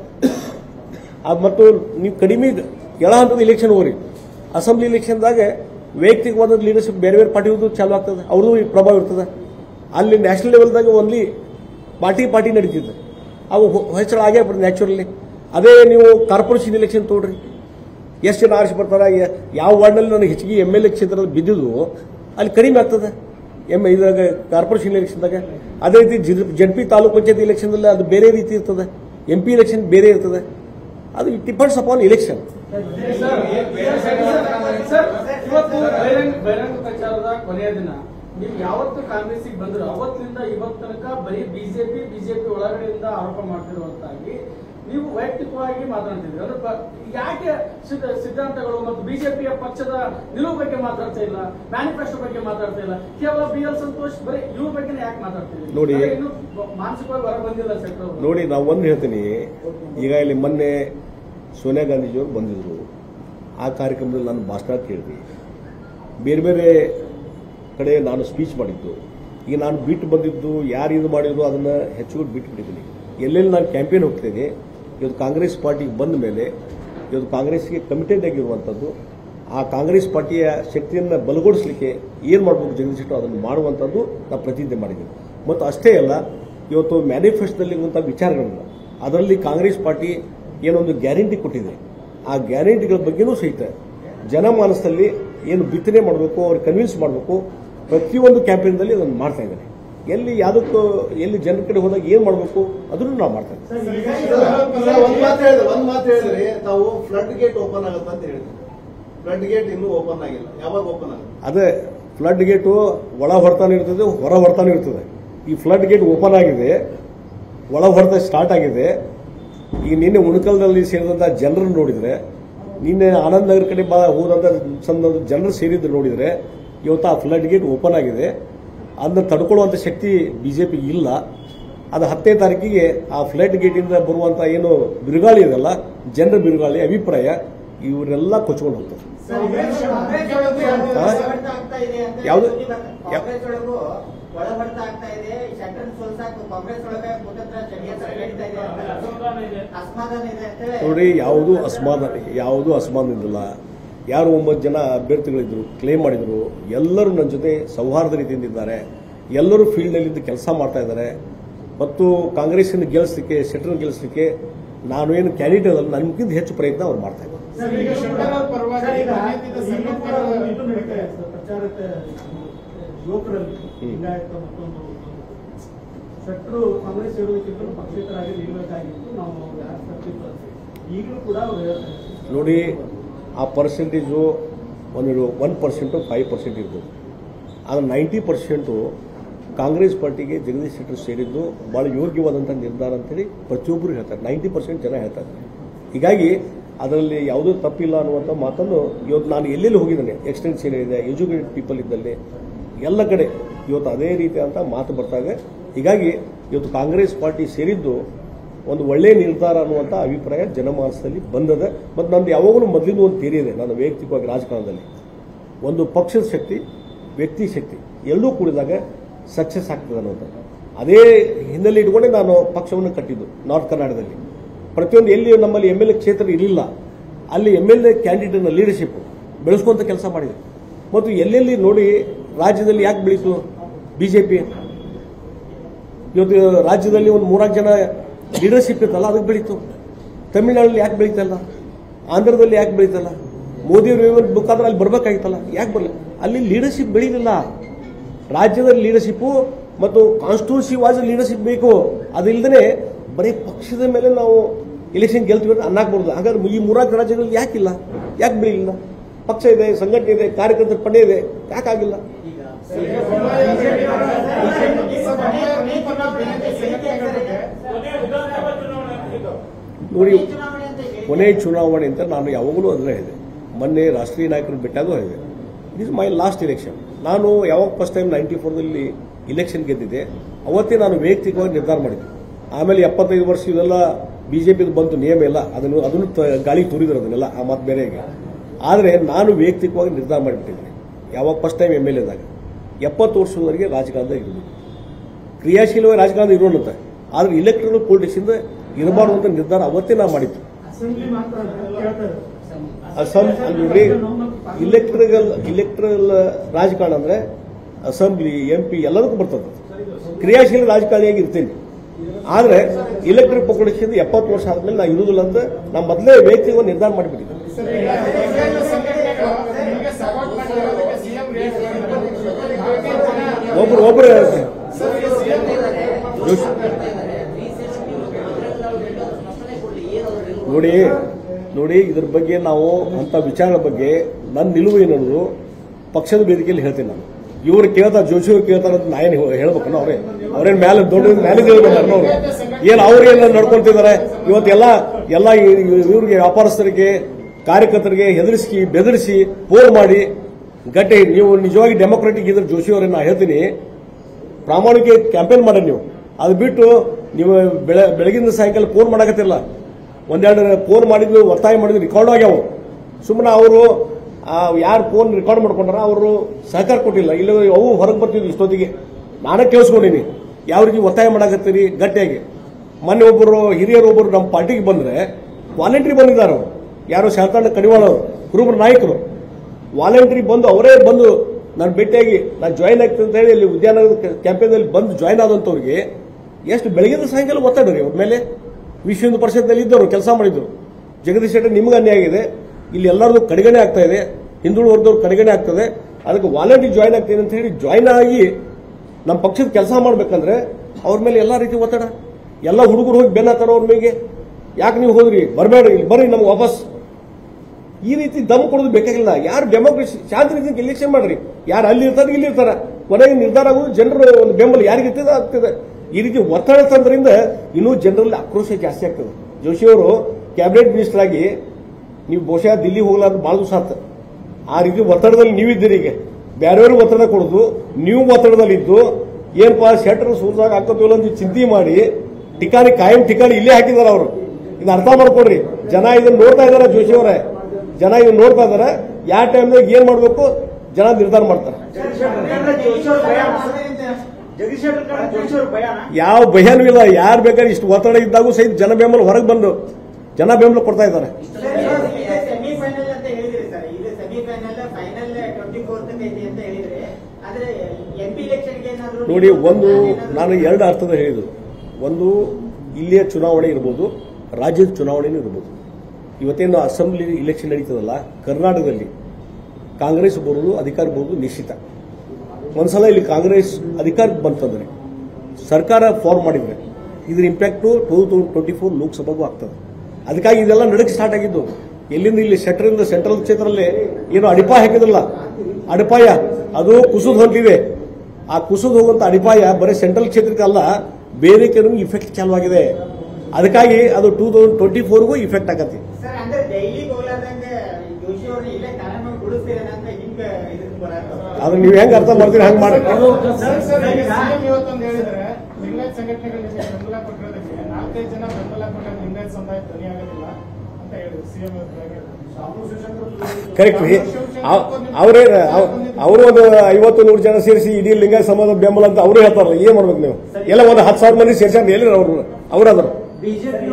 ಅದು ಮತ್ತು ನೀವು ಕಡಿಮೆ ಕೆಳ ಹಂತದ ಇಲೆಕ್ಷನ್ ಹೋಗ್ರಿ ಅಸೆಂಬ್ಲಿ ಇಲೆಕ್ಷನ್ದಾಗ ವೈಯಕ್ತಿಕವಾದ ಲೀಡರ್ಶಿಪ್ ಬೇರೆ ಬೇರೆ ಪಾರ್ಟಿಯದು ಚಾಲು ಆಗ್ತದೆ ಅವ್ರದ್ದು ಈ ಪ್ರಭಾವ ಇರ್ತದೆ ಅಲ್ಲಿ ನ್ಯಾಷನಲ್ ಲೆವೆಲ್ದಾಗ ಓನ್ಲಿ ಪಾರ್ಟಿ ಪಾರ್ಟಿ ನಡೀತಿದೆ ಅವು ಹೊ- ಹೆಚ್ಚಳ ಆಗೇ ಬರ್ತದೆ ನ್ಯಾಚುರಲಿ ಅದೇ ನೀವು ಕಾರ್ಪೊರೇಷನ್ ಇಲೆಕ್ಷನ್ ತೊಗೊಳ್ರಿ ಎಷ್ಟು ಜನ ಆರಿಸಿ ಬರ್ತಾರೆ ಯ- ಯಾವ ವಾರ್ಡ್ನಲ್ಲಿ ನನಗೆ ಹೆಚ್ಚಿಗೆ ಎಮ್ ಎಲ್ ಎ ಕ್ಷೇತ್ರದ ಬಿದ್ದಿದ್ದು ಅಲ್ಲಿ ಕಡಿಮೆ ಆಗ್ತದೆ ಎಮ್ ಇದಾಗ ಕಾರ್ಪೊರೇಷನ್ ಇಲೆಕ್ಷನ್ದಾಗ ಅದೇ ರೀತಿ ಜಡ್ ಪಿ ತಾಲೂಕು ಪಂಚಾಯತ್ ಇಲೆಕ್ಷನ್ದಲ್ಲಿ ಅದು ಬೇರೆ ರೀತಿ ಇರ್ತದೆ ಎಂ ಪಿ ಇಲೆಕ್ಷನ್ ಬೇರೆ ಇರ್ತದೆ ಅದು it depends upon election sir ಇವತ್ತು ಬಹಿರಂಗ ಬಹಿರಂಗ ಪ್ರಚಾರದ ಕೊನೆಯ ದಿನ ನೀವು ಯಾವತ್ತು ಕಾಂಗ್ರೆಸ್ಸಿಗೆ ಬಂದ್ರು ಅವತ್ತಿನಿಂದ ಇವತ್ತು ತನಕ ಬರೀ ಬಿಜೆಪಿ ಬಿಜೆಪಿ ಒಳಗಡೆಯಿಂದ ಆರೋಪ ಮಾಡ್ತಿರುವಂತಾಗಿ ನೀವು ವೈಯಕ್ತಿಕವಾಗಿ ಮಾತನಾಡ್ತಿದ್ರಿ ಅಂದ್ರೆ ಬ- ಯಾಕೆ ಸಿದ್ಧ- ಸಿದ್ಧಾಂತಗಳು ಮತ್ತು ಬಿಜೆಪಿಯ ಪಕ್ಷದ ನಿಲುವು ಬಗ್ಗೆ ಮಾತಾಡ್ತಾ ಇಲ್ಲ ಮ್ಯಾನಿಫೆಸ್ಟೋ ಬಗ್ಗೆ ಮಾತಾಡ್ತಾ ಇಲ್ಲ ಕೇವಲ ಬಿ ಎಲ್ ಸಂತೋಷ್ ಬರೀ ಇವ್ರ ಬಗ್ಗೆ ಯಾಕೆ ಮಾತಾಡ್ತಿದ್ರಿ ನೋಡಿ. ಅಂದ್ರೆ ಇನ್ನು ಮಾನಸಿಕವಾಗಿ ಹೊರ ಬಂದಿಲ್ಲ ಸೆಕ್ಟರ್ ಅವರು ನೋಡಿ ನಾವು ಒಂದು ಹೇಳ್ತೀನಿ ಈಗ ಇಲ್ಲಿ ಮೊನ್ನೆ ಸೋನಿಯಾ ಗಾಂಧೀಜಿಯವರು ಬಂದಿದ್ರು ಆ ಕಾರ್ಯಕ್ರಮದಲ್ಲಿ ನಾನು ಭಾಷಣ ಕೇಳಿದೆ ಬೇರೆ ಬೇರೆ ಕಡೆ ನಾನು ಸ್ಪೀಚ್ ಮಾಡಿದ್ದು ಈಗ ನಾನು ಬಿಟ್ಟು ಬಂದಿದ್ದು ಯಾರು ಇದು ಮಾಡಿದ್ರು ಅದನ್ನು ಹೆಚ್ಚು ಬಿಟ್ಟು ಬಿಟ್ಟಿದ್ದೀನಿ ಎಲ್ಲೆಲ್ಲಿ ನಾನು ಕ್ಯಾಂಪೇನ್ ಹೋಗ್ತೇನೆ ಇವತ್ತು ಕಾಂಗ್ರೆಸ್ ಪಾರ್ಟಿಗೆ ಬಂದ ಮೇಲೆ ಇವತ್ತು ಕಾಂಗ್ರೆಸ್ಗೆ ಕಮಿಟೆಡ್ ಆಗಿರುವಂಥದ್ದು ಆ ಕಾಂಗ್ರೆಸ್ ಪಾರ್ಟಿಯ ಶಕ್ತಿಯನ್ನು ಬಲಗೊಳಿಸಲಿಕ್ಕೆ ಏನು ಮಾಡಬೇಕು ಜಗದೀಶ್ ಶೆಟ್ಟರ್ ಅದನ್ನು ಮಾಡುವಂಥದ್ದು ನಾನು ಪ್ರತಿಜ್ಞೆ ಮಾಡಿದ್ದೀನಿ ಮತ್ತು ಅಷ್ಟೇ ಅಲ್ಲ ಇವತ್ತು ಮ್ಯಾನಿಫೆಸ್ಟೋದಲ್ಲಿರುವಂಥ ವಿಚಾರಗಳನ್ನ ಅದರಲ್ಲಿ ಕಾಂಗ್ರೆಸ್ ಪಾರ್ಟಿ ಏನೊಂದು ಗ್ಯಾರಂಟಿ ಕೊಟ್ಟಿದೆ ಆ ಗ್ಯಾರಂಟಿಗಳ ಬಗ್ಗೆನೂ ಸಹಿತ ಜನಮಾನಸದಲ್ಲಿ ಏನು ಬಿತ್ತನೆ ಮಾಡಬೇಕು ಅವ್ರಿಗೆ ಕನ್ವಿನ್ಸ್ ಮಾಡಬೇಕು ಪ್ರತಿಯೊಂದು ಕ್ಯಾಂಪೇನ್ದಲ್ಲಿ ಅದನ್ನು ಮಾಡ್ತಾ ಇದ್ದಾರೆ ಎಲ್ಲಿ ಯಾವುದಕ್ಕೂ ಎಲ್ಲಿ ಜನರ ಕಡೆ ಹೋದಾಗ ಏನು ಮಾಡಬೇಕು ಅದನ್ನು ನಾವು ಮಾಡ್ತಾ ಇದ್ದೀವಿ ಒಂದ್ ಮಾತು ಹೇಳಿದ್ರೆ ಒಂದ್ ಮಾತು ಹೇಳಿದ್ರಿ ತಾವು ಫ್ಲಡ್ ಗೇಟ್ ಓಪನ್ ಆಗುತ್ತೆ ಅಂತ ಹೇಳಿದ್ರಿ ಫ್ಲಡ್ ಗೇಟ್ ಇನ್ನೂ ಓಪನ್ ಆಗಿಲ್ಲ ಯಾವಾಗ ಓಪನ್ ಆಗುತ್ತೆ ಅದೇ ಫ್ಲಡ್ ಗೇಟು ಒಳ ಹೊರತಾನು ಇರ್ತದೆ ಹೊರ ಹೊರತಾನು ಇರ್ತದೆ ಈ ಫ್ಲಡ್ ಗೇಟ್ ಓಪನ್ ಆಗಿದೆ ಒಳ ಹೊರತ ಸ್ಟಾರ್ಟ್ ಆಗಿದೆ ಈಗ ನಿನ್ನೆ ಉಣಕಲ್ದಲ್ಲಿ ಸೇರಿದಂಥ ಜನರನ್ನು ನೋಡಿದರೆ ನಿನ್ನೆ ಆನಂದ್ ನಗರ ಕಡೆ ಬಾ ಹೋದಂಥ ಸಂದರ್ಭ ಜನರು ಸೇರಿದ್ದು ನೋಡಿದರೆ ಇವತ್ತು ಆ ಫ್ಲಡ್ ಗೇಟ್ ಓಪನ್ ಆಗಿದೆ ಅದನ್ನ ತಡ್ಕೊಳ್ಳುವಂಥ ಶಕ್ತಿ ಬಿಜೆಪಿ ಇಲ್ಲ ಅದು ಹತ್ತನೇ ತಾರೀಕಿಗೆ ಆ ಫ್ಲಡ್ ಗೇಟಿಂದ ಬರುವಂತ ಏನು ಬಿರುಗಾಳಿ ಇದೆಲ್ಲ ಜನರ ಬಿರುಗಾಳಿ ಅಭಿಪ್ರಾಯ ಇವರೆಲ್ಲ ಕೊಚ್ಕೊಂಡು ಹೋಗ್ತಾರೆ ಹಾ? ಯಾವ್ದು? ಯಾ- ಕಾಂಗ್ರೆಸ್ ಒಳಗೂ ಒಳಬಡ್ತ ಆಗ್ತಾ ಇದೆ ಶೆಟ್ಟರ್ ಸೋಲ್ಸಾಕ ಕಾಂಗ್ರೆಸ್ ಒಳಗೆ ಕುತಂತ್ರ ಷಡ್ಯಂತ್ರ ನಡೀತಾ ಇದೆ ಅಂತ ಅಸಮಾಧಾನ ಇದೆ ಅಂತ ಹೇಳಿ ನೋಡಿ ಯಾವುದು ಅಸಮಾಧಾನ ಯಾವುದು ಅಸಮಾಧಾನ ಇದ್ದಿಲ್ಲ ಯಾರು ಒಂಬತ್ತು ಜನ ಅಭ್ಯರ್ಥಿಗಳಿದ್ರು ಕ್ಲೇಮ್ ಮಾಡಿದ್ರು ಎಲ್ಲರೂ ನನ್ನ ಜೊತೆ ಸೌಹಾರ್ದ ರೀತಿಯಿಂದ ಇದ್ದಾರೆ ಎಲ್ಲರೂ ಫೀಲ್ಡ್ನಲ್ಲಿದ್ದು ಕೆಲಸ ಮಾಡ್ತಾ ಇದ್ದಾರೆ ಮತ್ತು ಕಾಂಗ್ರೆಸ್ಸಿನ ಗೆಲ್ಲಿಸಲಿಕ್ಕೆ ಸೆಟ್ರನ್ ಗೆಲ್ಲಿಸಲಿಕ್ಕೆ ನಾನು ಏನು ಕ್ಯಾಂಡಿಡೇಟ್ ಅಲ್ಲ ನನಗಿಂತ ಹೆಚ್ಚು ಪ್ರಯತ್ನ ಅವ್ರು ಮಾಡ್ತಾ ಇದ್ದಾರೆ ಸರ್, ಈಗ ಶೆಟ್ಟರ್ ಅವ್ರ ಪರವಾಗಿ ರಾಜ್ಯದ ಸಂಘಟನೆಗಳ ಇದು ನಡೀತಾ ಇದೆ ಸರ್, ಪ್ರಚಾರಕ್ಕೆ ಯುವಕರಲ್ಲಿ ಹ್ಮ್. ಲಿಂಗಾಯತ ಮತ್ತೊಂದು ಶೆಟ್ಟರು ಕಾಂಗ್ರೆಸ್ ಸೇರುವುದಕ್ಕಿಂತ ಪಕ್ಷೇತರಾಗಿ ನಿಲ್ಲಬೇಕಾಗಿತ್ತು ನಾವು ಯಾರು ತಪ್ಪಿತ್ತು ಅಂತ ಈಗಲೂ ಕೂಡ ಅವ್ರು ಹೇಳ್ತಾರೆ ನೋಡಿ ಆ ಪರ್ಸೆಂಟೇಜು ಒಂದು ಒನ್ ಪರ್ಸೆಂಟು ಫೈವ್ ಪರ್ಸೆಂಟ್ ಇರ್ಬೋದು ಆದ್ರೆ ನೈಂಟಿ ಪರ್ಸೆಂಟು ಕಾಂಗ್ರೆಸ್ ಪಾರ್ಟಿಗೆ ಜಗದೀಶ್ ಶೆಟ್ಟರ್ ಸೇರಿದ್ದು ಭಾಳ ಯೋಗ್ಯವಾದಂಥ ನಿರ್ಧಾರ ಅಂತೇಳಿ ಪ್ರತಿಯೊಬ್ಬರು ಹೇಳ್ತಾರೆ ನೈಂಟಿ ಪರ್ಸೆಂಟ್ ಜನ ಹೇಳ್ತಾರೆ ಹೀಗಾಗಿ ಅದರಲ್ಲಿ ಯಾವುದೂ ತಪ್ಪಿಲ್ಲ ಅನ್ನುವಂಥ ಮಾತನ್ನು ಇವತ್ತು ನಾನು ಎಲ್ಲೆಲ್ಲಿ ಹೋಗಿದ್ದೇನೆ ಎಕ್ಸ್ಟೆನ್ಷನ್ ಇದೆ ಎಜುಕೇಟೆಡ್ ಪೀಪಲ್ ಇದ್ದಲ್ಲಿ ಎಲ್ಲ ಕಡೆ ಇವತ್ತು ಅದೇ ರೀತಿಯಾದಂಥ ಮಾತು ಬರ್ತಾವೆ ಹೀಗಾಗಿ ಇವತ್ತು ಕಾಂಗ್ರೆಸ್ ಪಾರ್ಟಿ ಸೇರಿದ್ದು ಒಂದು ಒಳ್ಳೆಯ ನಿರ್ಧಾರ ಅನ್ನುವಂಥ ಅಭಿಪ್ರಾಯ ಜನಮಾನಸದಲ್ಲಿ ಬಂದದೆ ಮತ್ತು ನಂದು ಯಾವಾಗಲೂ ಮೊದಲಿಂದ ಒಂದು ಥಿಯರಿ ಇದೆ ನನ್ನ ವೈಯಕ್ತಿಕವಾಗಿ ರಾಜಕಾರಣದಲ್ಲಿ ಒಂದು ಪಕ್ಷದ ಶಕ್ತಿ ವ್ಯಕ್ತಿ ಶಕ್ತಿ ಎಲ್ಲೂ ಕೂಡಿದಾಗ ಸಕ್ಸಸ್ ಆಗ್ತದೆ ಅನ್ನೋದು ಅದೇ ಹಿನ್ನೆಲೆ ಇಟ್ಕೊಂಡೆ ನಾನು ಪಕ್ಷವನ್ನು ಕಟ್ಟಿದ್ದು ನಾರ್ತ್ ಕರ್ನಾಟಕದಲ್ಲಿ ಪ್ರತಿಯೊಂದು ಎಲ್ಲಿ ನಮ್ಮಲ್ಲಿ ಎಮ್ ಎಲ್ ಎ ಕ್ಷೇತ್ರ ಇರಲಿಲ್ಲ ಅಲ್ಲಿ ಎಮ್ ಎಲ್ ಎ ಕ್ಯಾಂಡಿಡೇಟ್ನ ಲೀಡರ್ಶಿಪ್ ಬೆಳೆಸ್ಕೊಂತ ಕೆಲಸ ಮಾಡಿದೆ ಮತ್ತು ಎಲ್ಲೆಲ್ಲಿ ನೋಡಿ ರಾಜ್ಯದಲ್ಲಿ ಯಾಕೆ ಬೆಳೀತು ಬಿಜೆಪಿ ಇವತ್ತು ರಾಜ್ಯದಲ್ಲಿ ಒಂದು ಮೂರಾರು ಜನ ಲೀಡರ್ಶಿಪ್ ಇತ್ತಲ್ಲ ಅದಕ್ಕೆ ಬೆಳೀತು ತಮಿಳುನಾಡಲ್ಲಿ ಯಾಕೆ ಬೆಳೀತಲ್ಲ ಆಂಧ್ರದಲ್ಲಿ ಯಾಕೆ ಬೆಳೀತಲ್ಲ ಮೋದಿಯವರು ಬೇಕಾದ್ರೆ ಅಲ್ಲಿ ಬರ್ಬೇಕಾಗಿತ್ತಲ್ಲ ಯಾಕೆ ಬರಲ್ಲ ಅಲ್ಲಿ ಲೀಡರ್ಶಿಪ್ ಬೆಳೀಲಿಲ್ಲ ರಾಜ್ಯದಲ್ಲಿ ಲೀಡರ್ಶಿಪ್ಪು ಮತ್ತು ಕಾನ್ಸ್ಟಿಟ್ಯೂನ್ಸಿ ವಾಸ್ ಲೀಡರ್ಶಿಪ್ ಬೇಕು ಅದಿಲ್ಲದೆ ಬರೀ ಪಕ್ಷದ ಮೇಲೆ ನಾವು ಎಲೆಕ್ಷನ್ ಗೆಲ್ತೀವಿ ಅಂತ ಅನ್ನಕ್ಕೆ ಬರೋದು ಹಾಗಾದ್ರೆ ಈ ಮೂರಾರು ರಾಜ್ಯಗಳಲ್ಲಿ ಯಾಕಿಲ್ಲ ಯಾಕೆ ಬೆಳೀಲಿಲ್ಲ ಪಕ್ಷ ಇದೆ ಸಂಘಟನೆ ಇದೆ ಕಾರ್ಯಕರ್ತರ ಪಡೆ ಇದೆ ಯಾಕಾಗಿಲ್ಲ ನೋಡಿ ಚುನಾವಣೆ ಅಂತ ಹೇಳಿ ಕೊನೆ ಚುನಾವಣೆ ಅಂತ ನಾನು ಯಾವಾಗಲೂ ಅದನ್ನೇ ಹೇಳಿದೆ ಮೊನ್ನೆ ರಾಷ್ಟ್ರೀಯ ನಾಯಕರು ಬಿಟ್ಟಾಗೂ ಹೇಳಿದೆ it is my last election ನಾನು ಯಾವಾಗ ಫಸ್ಟ್ ಟೈಮ್ ನೈಂಟಿ ಫೋರ್ದಲ್ಲಿ ಇಲೆಕ್ಷನ್ ಗೆದ್ದಿದ್ದೆ ಅವತ್ತೇ ನಾನು ವೈಯಕ್ತಿಕವಾಗಿ ನಿರ್ಧಾರ ಮಾಡಿದ್ದೆ ಆಮೇಲೆ ಎಪ್ಪತ್ತೈದು ವರ್ಷ ಇದೆಲ್ಲ ಬಿಜೆಪಿದು ಬಂತು ನಿಯಮ ಇಲ್ಲ ಅದನ್ನು ಅದನ್ನು ತ- ಗಾಳಿಗೆ ತೂರಿದ್ರು ಅದನ್ನೆಲ್ಲ ಆ ಮಾತು ಬೇರೆಗೆ ಆದರೆ ನಾನು ವೈಯಕ್ತಿಕವಾಗಿ ನಿರ್ಧಾರ ಮಾಡಿಬಿಟ್ಟಿದ್ದೀನಿ ಯಾವಾಗ ಫಸ್ಟ್ ಟೈಮ್ ಎಮ್ ಎಲ್ ಎದಾಗ ಎಪ್ಪತ್ತು ವರ್ಷದವರೆಗೆ ರಾಜಕಾರಣದಾಗ ಇರಬೇಕು ಕ್ರಿಯಾಶೀಲವಾಗಿ ರಾಜಕಾರಣ ಇರೋಣಂತ ಆದ್ರೆ ಇಲೆಕ್ಟ್ರಲ್ ಪೊಲಿಟಿಕ್ಸಿಂದ ಇರಬಾರ್ದು ಅಂತ ನಿರ್ಧಾರ ಅವತ್ತೇ ನಾವು ಮಾಡಿದ್ದು ಅಸೆಂಬ್ಲಿ ಮಾತ್ರ ಕೇಳ್ತಾರೆ ಅಸಂ ನೋಡಿ ಇಲೆಕ್ಟ್ರಿಕಲ್ ಇಲೆಕ್ಟ್ರಲ್ ರಾಜಕಾರಣ ಅಂದ್ರೆ ಅಸೆಂಬ್ಲಿ ಎಂ ಪಿ ಎಲ್ಲದಕ್ಕೂ ಬರ್ತದೆ ಕ್ರಿಯಾಶೀಲ ರಾಜಕಾರಣಿಯಾಗಿ ಇರ್ತೀನಿ ಆದ್ರೆ ಇಲೆಕ್ಟ್ರಿಕ್ ಪೊಲಿಟಿಕ್ಸಿಂದ ಎಪ್ಪತ್ತು ವರ್ಷ ಆದ್ಮೇಲೆ ನಾ ಇರುವುದಿಲ್ಲ ಅಂತ ನಾ ಮೊದಲೇ ವೈಯಕ್ತಿಕ ನಿರ್ಧಾರ ಮಾಡಿಬಿಟ್ಟಿದ್ದೆ ಒಬ್ರು ಒಬ್ರು ಹೇಳ್ತಾರೆ. ಜೋಶಿ ನೋಡಿ ನೋಡಿ ಇದ್ರ ಬಗ್ಗೆ ನಾವು ಅಂತ ವಿಚಾರಗಳ ಬಗ್ಗೆ ನನ್ನ ನಿಲುವು ಏನನ್ನೋದು ಪಕ್ಷದ ವೇದಿಕೆಯಲ್ಲಿ ಹೇಳ್ತೀನಿ ನಾನು ಇವ್ರು ಕೇಳ್ತಾರೆ ಜೋಶಿ ಅವ್ರು ಕೇಳ್ತಾರೆ ಅಂತ ನಾ ಏನು ಹೇಳ್ಬೇಕನ್ನ ಅವ್ರೆ ಅವ್ರೇನ್ ಮೇಲೆ ದೊಡ್ಡ ಮ್ಯಾನೇಜರ್ ಅವ್ರು ಏನ್ ಅವ್ರು ಏನ ನಡ್ಕೊಂತಿದ್ದಾರೆ ಇವತ್ತೆಲ್ಲ ಎಲ್ಲ ಇ- ಇ- ಇವ್ರಿಗೆ ವ್ಯಾಪಾರಸ್ಥರಿಗೆ ಕಾರ್ಯಕರ್ತರಿಗೆ ಹೆದರಿಸಿ ಬೆದರಿಸಿ ಫೋನ್ ಮಾಡಿ ಗಟ್ಟಿ ನೀವು ನಿಜವಾಗಿ ಡೆಮೊಕ್ರೆಟಿಕ್ ಇದ್ರೆ ಜೋಶಿ ಅವರೇ ನಾ ಹೇಳ್ತೀನಿ ಪ್ರಾಮಾಣಿಕ ಕ್ಯಾಂಪೇನ್ ಮಾಡಿ ನೀವು ಅದು ಬಿಟ್ಟು ನೀವು ಬೆಳೆ ಬೆಳಗಿನ ಸಾಯಂಕಾಲ ಫೋನ್ ಮಾಡಕತ್ತಿಲ್ಲ ಒಂದೆರಡು ಫೋನ್ ಮಾಡಿದ್ವಿ ಒತ್ತಾಯ ಮಾಡಿದ್ವಿ ರೆಕಾರ್ಡ್ ಆಗ್ಯಾವ ಸುಮ್ಮನೆ ಅವರು ಯಾರು ಫೋನ್ ರೆಕಾರ್ಡ್ ಮಾಡ್ಕೊಂಡ್ರ ಅವರು ಸಹಕಾರ ಕೊಟ್ಟಿಲ್ಲ ಇಲ್ಲ ಅವು ಹೊರಗೆ ಬರ್ತಿದ್ವಿ ಇಷ್ಟೊತ್ತಿಗೆ ನಾನೇ ಕೇಳಿಸ್ಕೊಂಡಿನಿ ಯಾವ ರೀತಿ ಒತ್ತಾಯ ಮಾಡಕತ್ತೀರಿ ಗಟ್ಟಿಯಾಗಿ ಮೊನ್ನೆ ಒಬ್ಬರು ಹಿರಿಯರು ಒಬ್ಬರು ನಮ್ಮ ಪಾರ್ಟಿಗೆ ಬಂದ್ರೆ ವಾಲಂಟ್ರಿ ಬಂದಿದ್ದಾರೆ ಅವರು ಯಾರು ಶಾಂತಣ್ಣ ಕಡಿವಾಳ ಅವರು ಕುರುಬರ ನಾಯಕರು ವಾಲಂಟ್ರಿ ಬಂದು ಅವರೇ ಬಂದು ನಾನು ಭೇಟಿಯಾಗಿ ನಾನು ಜಾಯ್ನ್ ಆಗ್ತೀನಿ ಅಂತ ಹೇಳಿ ಇಲ್ಲಿ ಉದ್ಯಾನದ ಕ್ಯಾಂಪೇನಲ್ಲಿ ಬಂದು ಜಾಯ್ನ್ ಆದಂಥವ್ರಿಗೆ ಎಷ್ಟು ಬೆಳಗಿನ ಸಾಯಂಕಾಲ ಒತ್ತಡ ರೀ ಅವ್ರ ಮೇಲೆ ವಿಶ್ವ ಹಿಂದೂ ಪರಿಷತ್ನಲ್ಲಿ ಇದ್ದವರು ಕೆಲಸ ಮಾಡಿದ್ರು ಜಗದೀಶ್ ಶೆಟ್ಟರ್ ನಿಮ್ಗೆ ಅನ್ಯಾಯ ಆಗಿದೆ ಇಲ್ಲಿ ಎಲ್ಲರದು ಕಡೆಗಣೆ ಆಗ್ತಾ ಇದೆ ಹಿಂದುಳು ವರ್ಗದವ್ರು ಕಡೆಗಣೆ ಆಗ್ತದೆ ಅದಕ್ಕೆ ವಾಲಂಟ್ರಿ ಜಾಯ್ನ್ ಆಗ್ತೀನಿ ಅಂತ ಹೇಳಿ ಜಾಯ್ನ್ ಆಗಿ ನಮ್ಮ ಪಕ್ಷದ ಕೆಲಸ ಮಾಡ್ಬೇಕಂದ್ರೆ ಅವ್ರ ಮೇಲೆ ಎಲ್ಲಾ ರೀತಿ ಒತ್ತಡ ಎಲ್ಲ ಹುಡುಗರು ಹೋಗಿ ಬೆನ್ನತ್ತಾರ ಅವ್ರ ಮೇಲೆ ಯಾಕೆ ನೀವು ಹೋದ್ರಿ ಬರಬೇಡ್ರಿ ಇಲ್ಲಿ ಬರ್ರಿ ನಮ್ಗೆ ವಾಪಸ್ ಈ ರೀತಿ ದಮ್ ಕೊಡೋದು ಬೇಕಾಗಿಲ್ಲ ಯಾರು ಡೆಮೋಕ್ರಸಿ ಶಾಂತ ರೀತಿ ಎಲೆಕ್ಷನ್ ಮಾಡ್ರಿ ಯಾರು ಅಲ್ಲಿ ಇರ್ತಾರೆ ಇಲ್ಲಿ ಇರ್ತಾರ ಕೊನೆಗೆ ನಿರ್ಧಾರ ಆಗೋದು ಜನರ ಒಂದು ಬೆಂಬಲ ಯಾರಿಗೆ ಇರ್ತದೆ ಆಗ್ತದೆ ಈ ರೀತಿ ಒತ್ತಡ ತಂದ್ರಿಂದ ಇನ್ನೂ ಜನರಲ್ಲಿ ಆಕ್ರೋಶ ಜಾಸ್ತಿ ಆಗ್ತದೆ ಜೋಶಿ ಅವರು ಕ್ಯಾಬಿನೆಟ್ ಮಿನಿಸ್ಟರ್ ಆಗಿ ನೀವು ಬಹುಶಃ ದಿಲ್ಲಿ ಹೋಗ್ಲಾರ್ದು ಭಾಳ ದಿವಸ ಆತ ಆ ರೀತಿ ಒತ್ತಡದಲ್ಲಿ ನೀವಿದ್ದೀರಿ ಈಗ ಬೇರೆಯವ್ರಿಗೆ ಒತ್ತಡ ಕೊಡೋದು ನೀವು ಒತ್ತಡದಲ್ಲಿದ್ದು ಏನಪ್ಪ ಶೆಟ್ರ್ ಸೂರ್ಸಾಗ ಹಾಕೋತೀವಲ್ಲ ಅಂತ ಚಿಂತೆ ಮಾಡಿ ಟಿಕಾಣಿ ಕಾಯಂ ಟಿಕಾಣಿ ಇಲ್ಲೇ ಹಾಕಿದಾರ ಅವರು ಇದನ್ನ ಅರ್ಥ ಮಾಡ್ಕೊಡ್ರಿ ಜನ ಇದನ್ನ ನೋಡ್ತಾ ಇದಾರೆ ಜೋಶಿ ಅವರೇ ಜನ ಇದನ್ನ ನೋಡ್ತಾ ಇದಾರೆ ಯಾವ ಟೈಮ್ನಾಗ ಏನ್ ಮಾಡ್ಬೇಕು ಜನ ನಿರ್ಧಾರ ಮಾಡ್ತಾರೆ ಜಗದೀಶ್ ಶೆಟ್ಟರ್ ಕಡೆ ಜೋಶಿ ಅವ್ರ ಭಯನಾ ಯಾವ ಭಯನೂ ಇಲ್ಲ ಯಾರು ಬೇಕಾದ್ರೆ ಇಷ್ಟು ಒತ್ತಡ ಇದ್ದಾಗೂ ಸಹಿತ ಜನ ಬೆಂಬಲ ಹೊರಗೆ ಬಂದು ಜನ ಬೆಂಬಲ ಕೊಡ್ತಾ ಇದ್ದಾರೆ ಸೆಮಿಫೈನಲ್ ಅಂತ ಹೇಳಿದ್ರಿ ಸರ್ ಇದು ಸೆಮಿಫೈನಲ್ ಫೈನಲ್ ಟ್ವೆಂಟಿ ಫೋರ್ತ್ ಐತಿ ಅಂತ ಹೇಳಿದ್ರಿ ಆದ್ರೆ ಎಂ ಪಿ ಇಲೆಕ್ಷನ್ಗೆ ಏನಾದ್ರು ನೋಡಿ ಒಂದು ನಾನು ಎರಡು ಅರ್ಥದ ಹೇಳಿದ್ದು ಒಂದು ಇಲ್ಲಿಯ ಚುನಾವಣೆ ಇರ್ಬೋದು ರಾಜ್ಯದ ಚುನಾವಣೆನೂ ಇರ್ಬೋದು ಇವತ್ತೇನು ಅಸೆಂಬ್ಲಿ ಇಲೆಕ್ಷನ್ ನಡೀತದಲ್ಲ ಕರ್ನಾಟಕದಲ್ಲಿ ಕಾಂಗ್ರೆಸ್ ಬರೋದು ಅಧಿಕಾರ ಬರೋದು ನಿಶ್ಚಿತ ಒಂದ್ಸಲ ಇಲ್ಲಿ ಕಾಂಗ್ರೆಸ್ ಅಧಿಕಾರಕ್ಕೆ ಬಂತಂದ್ರೆ ಸರ್ಕಾರ ಫಾರ್ಮ್ ಮಾಡಿದ್ರೆ ಇದ್ರ impact two thousand twenty four ಲೋಕಸಭೆಗೂ ಆಗ್ತದೆ ಅದಕ್ಕಾಗಿ ಇದೆಲ್ಲ ನಡಕ್ಕೆ ಸ್ಟಾರ್ಟ್ ಆಗಿದ್ದು ಎಲ್ಲಿಂದ ಇಲ್ಲಿ ಸೆಂಟ್ರಿಂದ ಸೆಂಟ್ರಲ್ ಕ್ಷೇತ್ರದಲ್ಲಿ ಏನು ಅಡಿಪಾಯ ಹಾಕಿದ್ರಲ್ಲ ಅಡಿಪಾಯ ಅದು ಕುಸಿದು ಹೊಂಟಿದೆ ಆ ಕುಸಿದು ಹೋಗುವಂತ ಅಡಿಪಾಯ ಬರೀ ಸೆಂಟ್ರಲ್ ಕ್ಷೇತ್ರಕ್ಕೆ ಅಲ್ಲ ಬೇರೆ ಕೆಲವು ಇಫೆಕ್ಟ್ ಚಾಲುವಾಗಿದೆ ಅದಕ್ಕಾಗಿ ಅದು ಟೂ ತೌಸಂಡ್ ಟ್ವೆಂಟಿ ಫೋರ್ಗೂ ಇಫೆಕ್ಟ್ ಆಗತ್ತೆ ಸರ್ ಅಂದ್ರೆ ಡೈಲಿ ಹೋಗ್ಲಾರ್ದಂಗೆ ಜೋಶಿ ಅವ್ರನ್ನ ಇಲ್ಲೇ ಕಾರ್ಯಕ್ರಮ ಬಿಡಿಸ್ತೀರ ಅಂತ ಹಿಂಗ ಇದಕ್ಕೆ ಬರತ್ತ ಅದನ್ನ ನೀವು ಹೆಂಗ್ ಅರ್ಥ ಮಾಡ್ತೀರಿ ಹಂಗೆ ಮಾಡಿ ಸರ್, ಸರ್, ಈಗ CM ಇವತ್ತೊಂದು ಹೇಳಿದ್ರೆ ಲಿಂಗಾಯತ್ ಸಂಘಟನೆಗಳಿಗೆ ಬೆಂಬಲ ಕೊಟ್ಟಿರೋದಕ್ಕೆ ನಾಲ್ಕೈದು ಜನ ಬೆಂಬಲ ಕೊಟ್ಟ ಲಿಂಗಾಯತ್ ಸಮುದಾಯ ಧ್ವನಿ ಆಗೋದಿಲ್ಲ ಅಂತ ಹೇಳಿದ್ರು ಸಿಎಂ ಕರೆಕ್ಟ್ ರೀ ಅವರೇ ಅವರು ಒಂದು ಐವತ್ತು ನೂರು ಜನ ಸೇರಿಸಿ ಇಡೀ ಲಿಂಗಾಯತ ಸಮಾಜ ಬೆಂಬಲ ಅಂತ ಅವರು ಹೇಳ್ತಾರಲ್ಲ ಏನ್ ಮಾಡ್ಬೇಕು ನೀವು ಎಲ್ಲ ಒಂದು ಹತ್ತು ಸಾವಿರ ಮಂದಿ ಸೇರ್ಸಂತ ಹೇಳಿದ್ರು ಅವರು ಅವರಾದ್ರು ಬಿಜೆಪಿ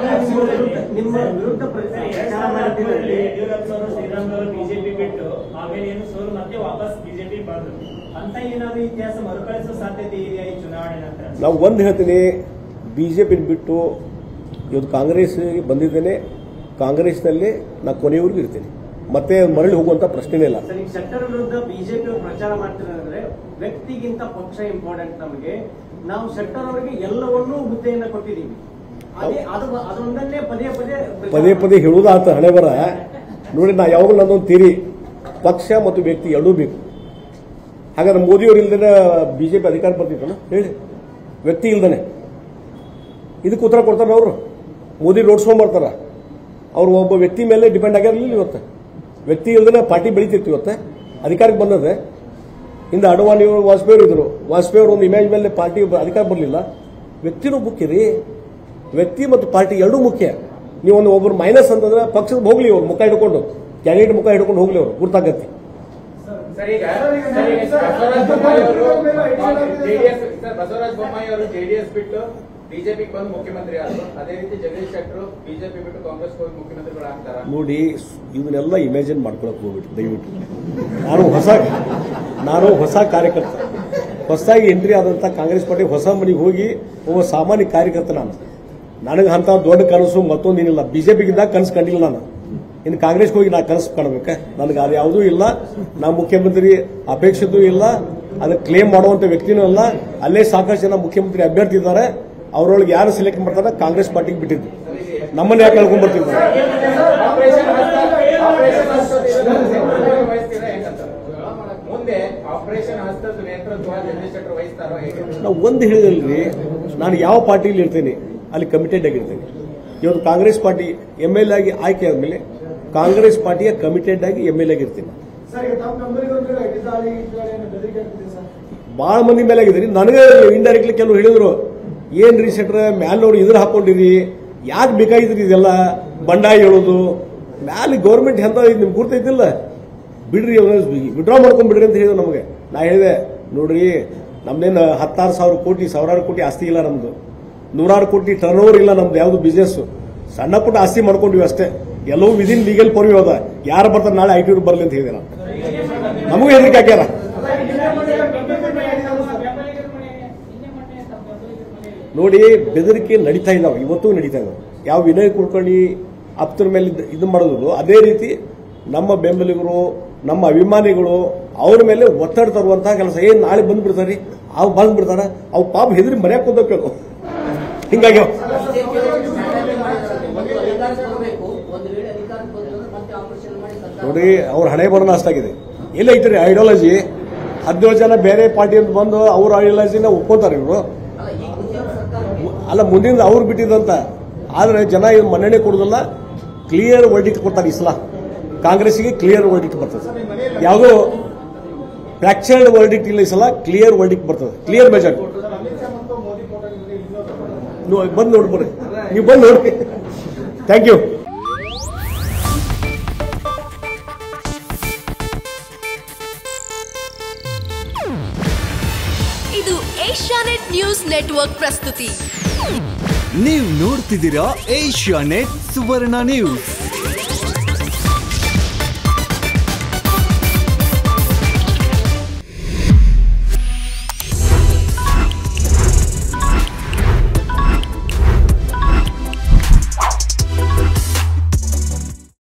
ನಿಮ್ಮ ವಿರುದ್ಧ ಪ್ರಚಾರ ಮಾಡಿದ್ರಲ್ಲಿ ಯಡಿಯೂರಪ್ಪ ಅವರು ಶ್ರೀರಾಮ್ ಅವರು ಬಿಜೆಪಿ ಬಿಟ್ಟು ಆಮೇಲೆ ಏನು ಸೋಲು ಮತ್ತೆ ವಾಪಸ್ ಬಿಜೆಪಿ ಬಂದ್ರು ಅಂತ ಏನಾದ್ರು ಇತಿಹಾಸ ಮರುಕಳಿಸೋ ಸಾಧ್ಯತೆ ಇದೆಯಾ ಈ ಚುನಾವಣೆ ನಂತರ ನಾವು ಒಂದು ಹೇಳ್ತೀನಿ ಬಿಜೆಪಿ ಬಿಟ್ಟು ಇವತ್ತು ಕಾಂಗ್ರೆಸ್ ಬಂದಿದ್ದೇನೆ ಕಾಂಗ್ರೆಸ್ನಲ್ಲಿ ನಾ ಕೊನೆಯವರೆಗೂ ಇರ್ತೀನಿ ಮತ್ತೆ ಮರಳಿ ಹೋಗುವಂತ ಪ್ರಶ್ನೆನೇ ಇಲ್ಲ ಸರ್ ಈಗ ಶೆಟ್ಟರ್ ವಿರುದ್ಧ ಬಿಜೆಪಿ ಅವರು ಪ್ರಚಾರ ಮಾಡ್ತಿರೋದ್ರೆ ವ್ಯಕ್ತಿಗಿಂತ ಪಕ್ಷ ಇಂಪಾರ್ಟೆಂಟ್ ನಮಗೆ ನಾವು ಶೆಟ್ಟರ್ ಅವರಿಗೆ ಎಲ್ಲವನ್ನೂ ಹುದ್ದೆಯನ್ನ ಕೊಟ್ಟಿದ್ದೀವಿ ಅದೇ ಅದು ಅದೊಂದನ್ನೇ ಪದೇ ಪದೇ ಪ್ರಚಾರ ಪದೇ ಪದೇ ಹೇಳುವುದಾತ ಹಣೆ ಬರ ನೋಡಿ ನಾ ಯಾವಾಗಲೂ ನನ್ನೊಂದು ತೀರಿ ಪಕ್ಷ ಮತ್ತು ವ್ಯಕ್ತಿ ಎರಡೂ ಬೇಕು ಹಾಗಾದ್ರೆ ಮೋದಿಯವರು ಇಲ್ದೇ ಬಿಜೆಪಿ ಅಧಿಕಾರ ಬರ್ತಿತ್ತಲ್ಲ ಹೇಳಿ ವ್ಯಕ್ತಿ ಇಲ್ದಾನೆ ಇದಕ್ಕೆ ಉತ್ತರ ಕೊಡ್ತಾರೆ ಅವರು ಮೋದಿ ರೋಡ್ಸ್ಕೊಂಡ್ ಬರ್ತಾರ ಅವ್ರು ಒಬ್ಬ ವ್ಯಕ್ತಿ ಮೇಲೆ ಡಿಪೆಂಡ್ ಆಗಿರಲಿಲ್ಲ ಇವತ್ತು ವ್ಯಕ್ತಿ ಇಲ್ದೇ ಪಾರ್ಟಿ ಬೆಳಿತಿತ್ತು ಇವತ್ತು ಅಧಿಕಾರಕ್ಕೆ ಬಂದದೆ ಹಿಂದೆ ಅಡವಾಣಿ ಅವರು ವಾಜಪೇಯಿ ಇದ್ರು ವಾಜಪೇಯಿ ಅವರು ಒಂದು ಇಮೇಜ್ ಮೇಲೆ ಪಾರ್ಟಿ ಅಧಿಕಾರ ಬರಲಿಲ್ಲ ವ್ಯಕ್ತಿನೂ ಮುಖ್ಯ ರೀ ವ್ಯಕ್ತಿ ಮತ್ತು ಪಾರ್ಟಿ ಎರಡೂ ಮುಖ್ಯ ನೀವು ಒಂದು ಒಬ್ಬರು ಮೈನಸ್ ಅಂತಂದ್ರೆ ಪಕ್ಷದ ಹೋಗ್ಲಿ ಅವ್ರು ಮುಖ ಹಿಡ್ಕೊಂಡು ಕ್ಯಾಂಡಿಡೇಟ್ ಮುಖ ಹಿಡ್ಕೊಂಡು ಹೋಗ್ಲಿ ಅವರು ಗುರ್ತಾಗತ್ತೆ ಸರ್ ಈಗ ಸರ್ ಈಗ ಬಸವರಾಜ ಬೊಮ್ಮಾಯಿ ಅವರು ಜೆಡಿಎಸ್ ಸರ್ ಬಸವರಾಜ ಬೊಮ್ಮಾಯಿ ಅವರು ಜೆಡಿಎಸ್ ಬಿಟ್ಟು ಬಿಜೆಪಿಗೆ ಬಂದು ಮುಖ್ಯಮಂತ್ರಿ ಆದ್ರು ಅದೇ ರೀತಿ ಜಗದೀಶ್ ಶೆಟ್ಟರು ಬಿಜೆಪಿ ಬಿಟ್ಟು ಕಾಂಗ್ರೆಸ್ ಹೋಗಿ ಮುಖ್ಯಮಂತ್ರಿಗಳಾಗ್ತಾರ ನೋಡಿ ಇವನ್ನೆಲ್ಲ ಇಮ್ಯಾಜಿನ್ ಮಾಡ್ಕೊಳಕ್ ಹೋಗ್ಬಿಟ್ಟು ದಯವಿಟ್ಟು ನಾನು ಹೊಸ ನಾನು ಹೊಸ ಕಾರ್ಯಕರ್ತ ಹೊಸದಾಗಿ ಎಂಟ್ರಿ ಆದಂತ ಕಾಂಗ್ರೆಸ್ ಪಾರ್ಟಿ ಹೊಸ ಮನೆಗೆ ಹೋಗಿ ಒಬ್ಬ ಸಾಮಾನ್ಯ ಕಾರ್ಯಕರ್ತ ನಾನು ನನಗೆ ಅಂತ ದೊಡ್ಡ ಕನಸು ಮತ್ತೊಂದೇನಿಲ್ಲ ಬಿಜೆಪಿಗಿದ್ದಾಗ ಕನಸು ಕಂಡಿಲ್ಲ ನಾನು ಇನ್ನು ಕಾಂಗ್ರೆಸ್ಗೆ ಹೋಗಿ ನಾ ಕನಸು ಕಾಣಬೇಕ ನನಗೆ ಅದು ಯಾವುದೂ ಇಲ್ಲ ನಾ ಮುಖ್ಯಮಂತ್ರಿ ಅಪೇಕ್ಷಿತೂ ಇಲ್ಲ ಅದಕ್ಕೆ ಕ್ಲೇಮ್ ಮಾಡುವಂತ ವ್ಯಕ್ತಿನೂ ಅಲ್ಲ ಅಲ್ಲೇ ಸಾಕಷ್ಟು ಜನ ಮುಖ್ಯಮಂತ್ರಿ ಅಭ್ಯರ್ಥಿ ಇದ್ದಾರೆ ಅವರೊಳಗೆ ಯಾರು ಸೆಲೆಕ್ಟ್ ಮಾಡ್ತಾರೆ ಕಾಂಗ್ರೆಸ್ ಪಾರ್ಟಿಗೆ ಬಿಟ್ಟಿದ್ದು ನಮ್ಮನ್ನ ಯಾಕೆ ಕಳ್ಕೊಂಡ್ ಬರ್ತಿದ್ದಾರೆ ಆಪರೇಷನ್ ಹಸ್ತ ಆಪರೇಷನ್ ಹಸ್ತದ ವಹಿಸ್ತೀರಾ ಹೆಂಗಂತ ಮುಂದೆ ಆಪರೇಷನ್ ಹಸ್ತದ ನೇತೃತ್ವ ಜಗದೀಶ್ ಶೆಟ್ಟರ್ ವಹಿಸ್ತಾರೋ ಹೇಗೆ ನಾವು ಒಂದು ಹೇಳಿದಲ್ರಿ ನಾನು ಯಾವ ಪಾರ್ಟಿಲಿ ಇರ್ತೇನೆ ಅಲ್ಲಿ ಕಮಿಟೆಡ್ ಆಗಿರ್ತೇನೆ ಇವತ್ತು ಕಾಂಗ್ರೆಸ್ ಪಾರ್ಟಿ ಎಮ್ ಎಲ್ ಆಗಿ ಆಯ್ಕೆ ಆದ್ಮೇಲೆ ಕಾಂಗ್ರೆಸ್ ಪಾರ್ಟಿಯ ಕಮಿಟೆಡ್ ಆಗಿ ಎಮ್ ಎಲ್ ಆಗಿರ್ತೀನಿ ಸರ್ ಈಗ ತಮ್ಮ ನಂಬರಿಗೂ ದಾಳಿ ದಾಳಿ ಬೆದರಿಕೆ ಆಗ್ತಿದೆ ಸರ್ ಬಹಳ ಮಂದಿ ಮೇಲೆ ಆಗಿದ್ರಿ ನನಗೆ ಇಂಡೈರೆಕ್ಟ್ಲಿ ಕೆಲವು ಹೇಳಿದ್ರು ಏನ್ರಿ ಸೆಟ್ರ ಮ್ಯಾಲವ್ರು ಇದ್ರ ಹಾಕೊಂಡಿರಿ ಯಾಕೆ ಬೇಕಾಗಿದ್ರಿ ಇದೆಲ್ಲ ಬಂಡಾಯ ಹೇಳೋದು ಮ್ಯಾಲೆ ಗೌರ್ಮೆಂಟ್ ಎಂತ ನಿಮ್ಗೆ ಗುರ್ತೈತಿಲ್ಲ ಬಿಡ್ರಿ ವಿಡ್ರಾ ಮಾಡ್ಕೊಂಡ್ ಬಿಡ್ರಿ ಅಂತ ಹೇಳಿದ್ರು ನಮಗೆ ನಾ ಹೇಳಿದೆ ನೋಡ್ರಿ ನಮ್ದೇನು ಹತ್ತಾರು ಸಾವಿರ ಕೋಟಿ ಸಾವಿರಾರು ಕೋಟಿ ಆಸ್ತಿ ಇಲ್ಲ ನಮ್ದು ನೂರಾರು ಕೋಟಿ ಟರ್ನ್ ಓವರ್ ಇಲ್ಲ ನಮ್ದು ಯಾವ್ದು ಬಿಸ್ನೆಸ್ ಸಣ್ಣ ಪುಟ್ಟ ಆಸ್ತಿ ಮಾಡ್ಕೊಂಡಿವಿ ಅಷ್ಟೇ ಎಲ್ಲವೂ ವಿದಿನ್ ಲೀಗಲ್ ಪರ್ವಿ ಹೋದ ಯಾರು ಬರ್ತಾರೆ ನಾಳೆ ಐ ಟಿ ಬರಲಿ ಅಂತ ಹೇಳಿದೆ ನಾನು ನಮಗೂ ಹೆದರಿಕೆ ಹಾಕ್ಯಾರ ನೋಡಿ ಬೆದರಿಕೆ ನಡೀತಾ ಇದ್ದಾವೆ ಇವತ್ತು ನಡೀತಾ ಇದ್ದಾವೆ ಯಾವ ವಿನಯ್ ಕುಲಕರ್ಣಿ ಆಪ್ತರ ಮೇಲೆ ಇದ್- ಇದು ಮಾಡೋದು ಅದೇ ರೀತಿ ನಮ್ಮ ಬೆಂಬಲಿಗರು ನಮ್ಮ ಅಭಿಮಾನಿಗಳು ಅವ್ರ ಮೇಲೆ ಒತ್ತಡ ತರುವಂತಹ ಕೆಲಸ ಏನ್ ನಾಳೆ ಬಂದ್ಬಿಡ್ತಾರೆ ಅವು ಬಂದ್ಬಿಡ್ತಾರ ಅವು ಪಾಪ ಹೆದರಿ ಮರ್ಯಾಕ್ ಕೂದಬೇಕು ಹಿಂಗಾಗಿ ಒಂದು ಅಧಿಕಾರ ಕೊಡಬೇಕು ಒಂದು ವೇಳೆ ಅಧಿಕಾರ ಬಂದ್ರೆ ಮತ್ತೆ ಆಪರೇಷನ್ ಮಾಡಿ ಸರ್ಕಾರ ನೋಡಿ ಅವ್ರ ಹಣೆ ಬರೋಣ ಅಷ್ಟಾಗಿದೆ ಎಲ್ಲ ಐತ್ರಿ ಐಡಿಯಾಲಜಿ ಹದಿನೇಳು ಜನ ಬೇರೆ ಪಾರ್ಟಿ ಅಂತ ಬಂದು ಅವ್ರ ಐಡಿಯಾಲಜಿನ ಒಪ್ಕೋತಾರೆ ಇವರು ಅಲ್ಲ ಈಗ ಮುಂದಿನ ಸರ್ಕಾರ ಅಲ್ಲ ಮುಂದಿನ ಅವ್ರು ಬಿಟ್ಟಿದಂತ ಆದ್ರೆ ಜನ ಇದು ಮನ್ನಣೆ ಕೊಡುದಿಲ್ಲ ಕ್ಲಿಯರ್ ವರ್ಡಿಟ್ ಕೊಡ್ತಾರೆ ಇಸ್ಲಾ ಕಾಂಗ್ರೆಸ್ಗೆ ಕ್ಲಿಯರ್ ವರ್ಡಿಟ್ ಬರ್ತದೆ ಯಾವುದೋ ಫ್ರಾಕ್ಚರ್ಡ್ ವರ್ಡಿಕ್ಟ್ ಇಲ್ಲ ಈ ಸಲ ಕ್ಲಿಯರ್ ವರ್ಡಿಕ್ಟ್ ಬರ್ತದೆ clear majority sir, Amit Shah ಮತ್ತು ಮೋದಿ ಫೋಟೋ ನಿಮಗೆ ಇನ್ನೊಂದು ಬಂದು ನೋಡ್ಬೋರಿ ನೀವು ಬಂದು ನೋಡಿ ಥ್ಯಾಂಕ್ ಯು ಇದು ಏಷ್ಯಾನೆಟ್ ನ್ಯೂಸ್ ನೆಟ್ವರ್ಕ್ ಪ್ರಸ್ತುತಿ ನೀವು ನೋಡ್ತಿದ್ದೀರಾ ಏಷ್ಯಾ ನೆಟ್ ಸುವರ್ಣ ನ್ಯೂಸ್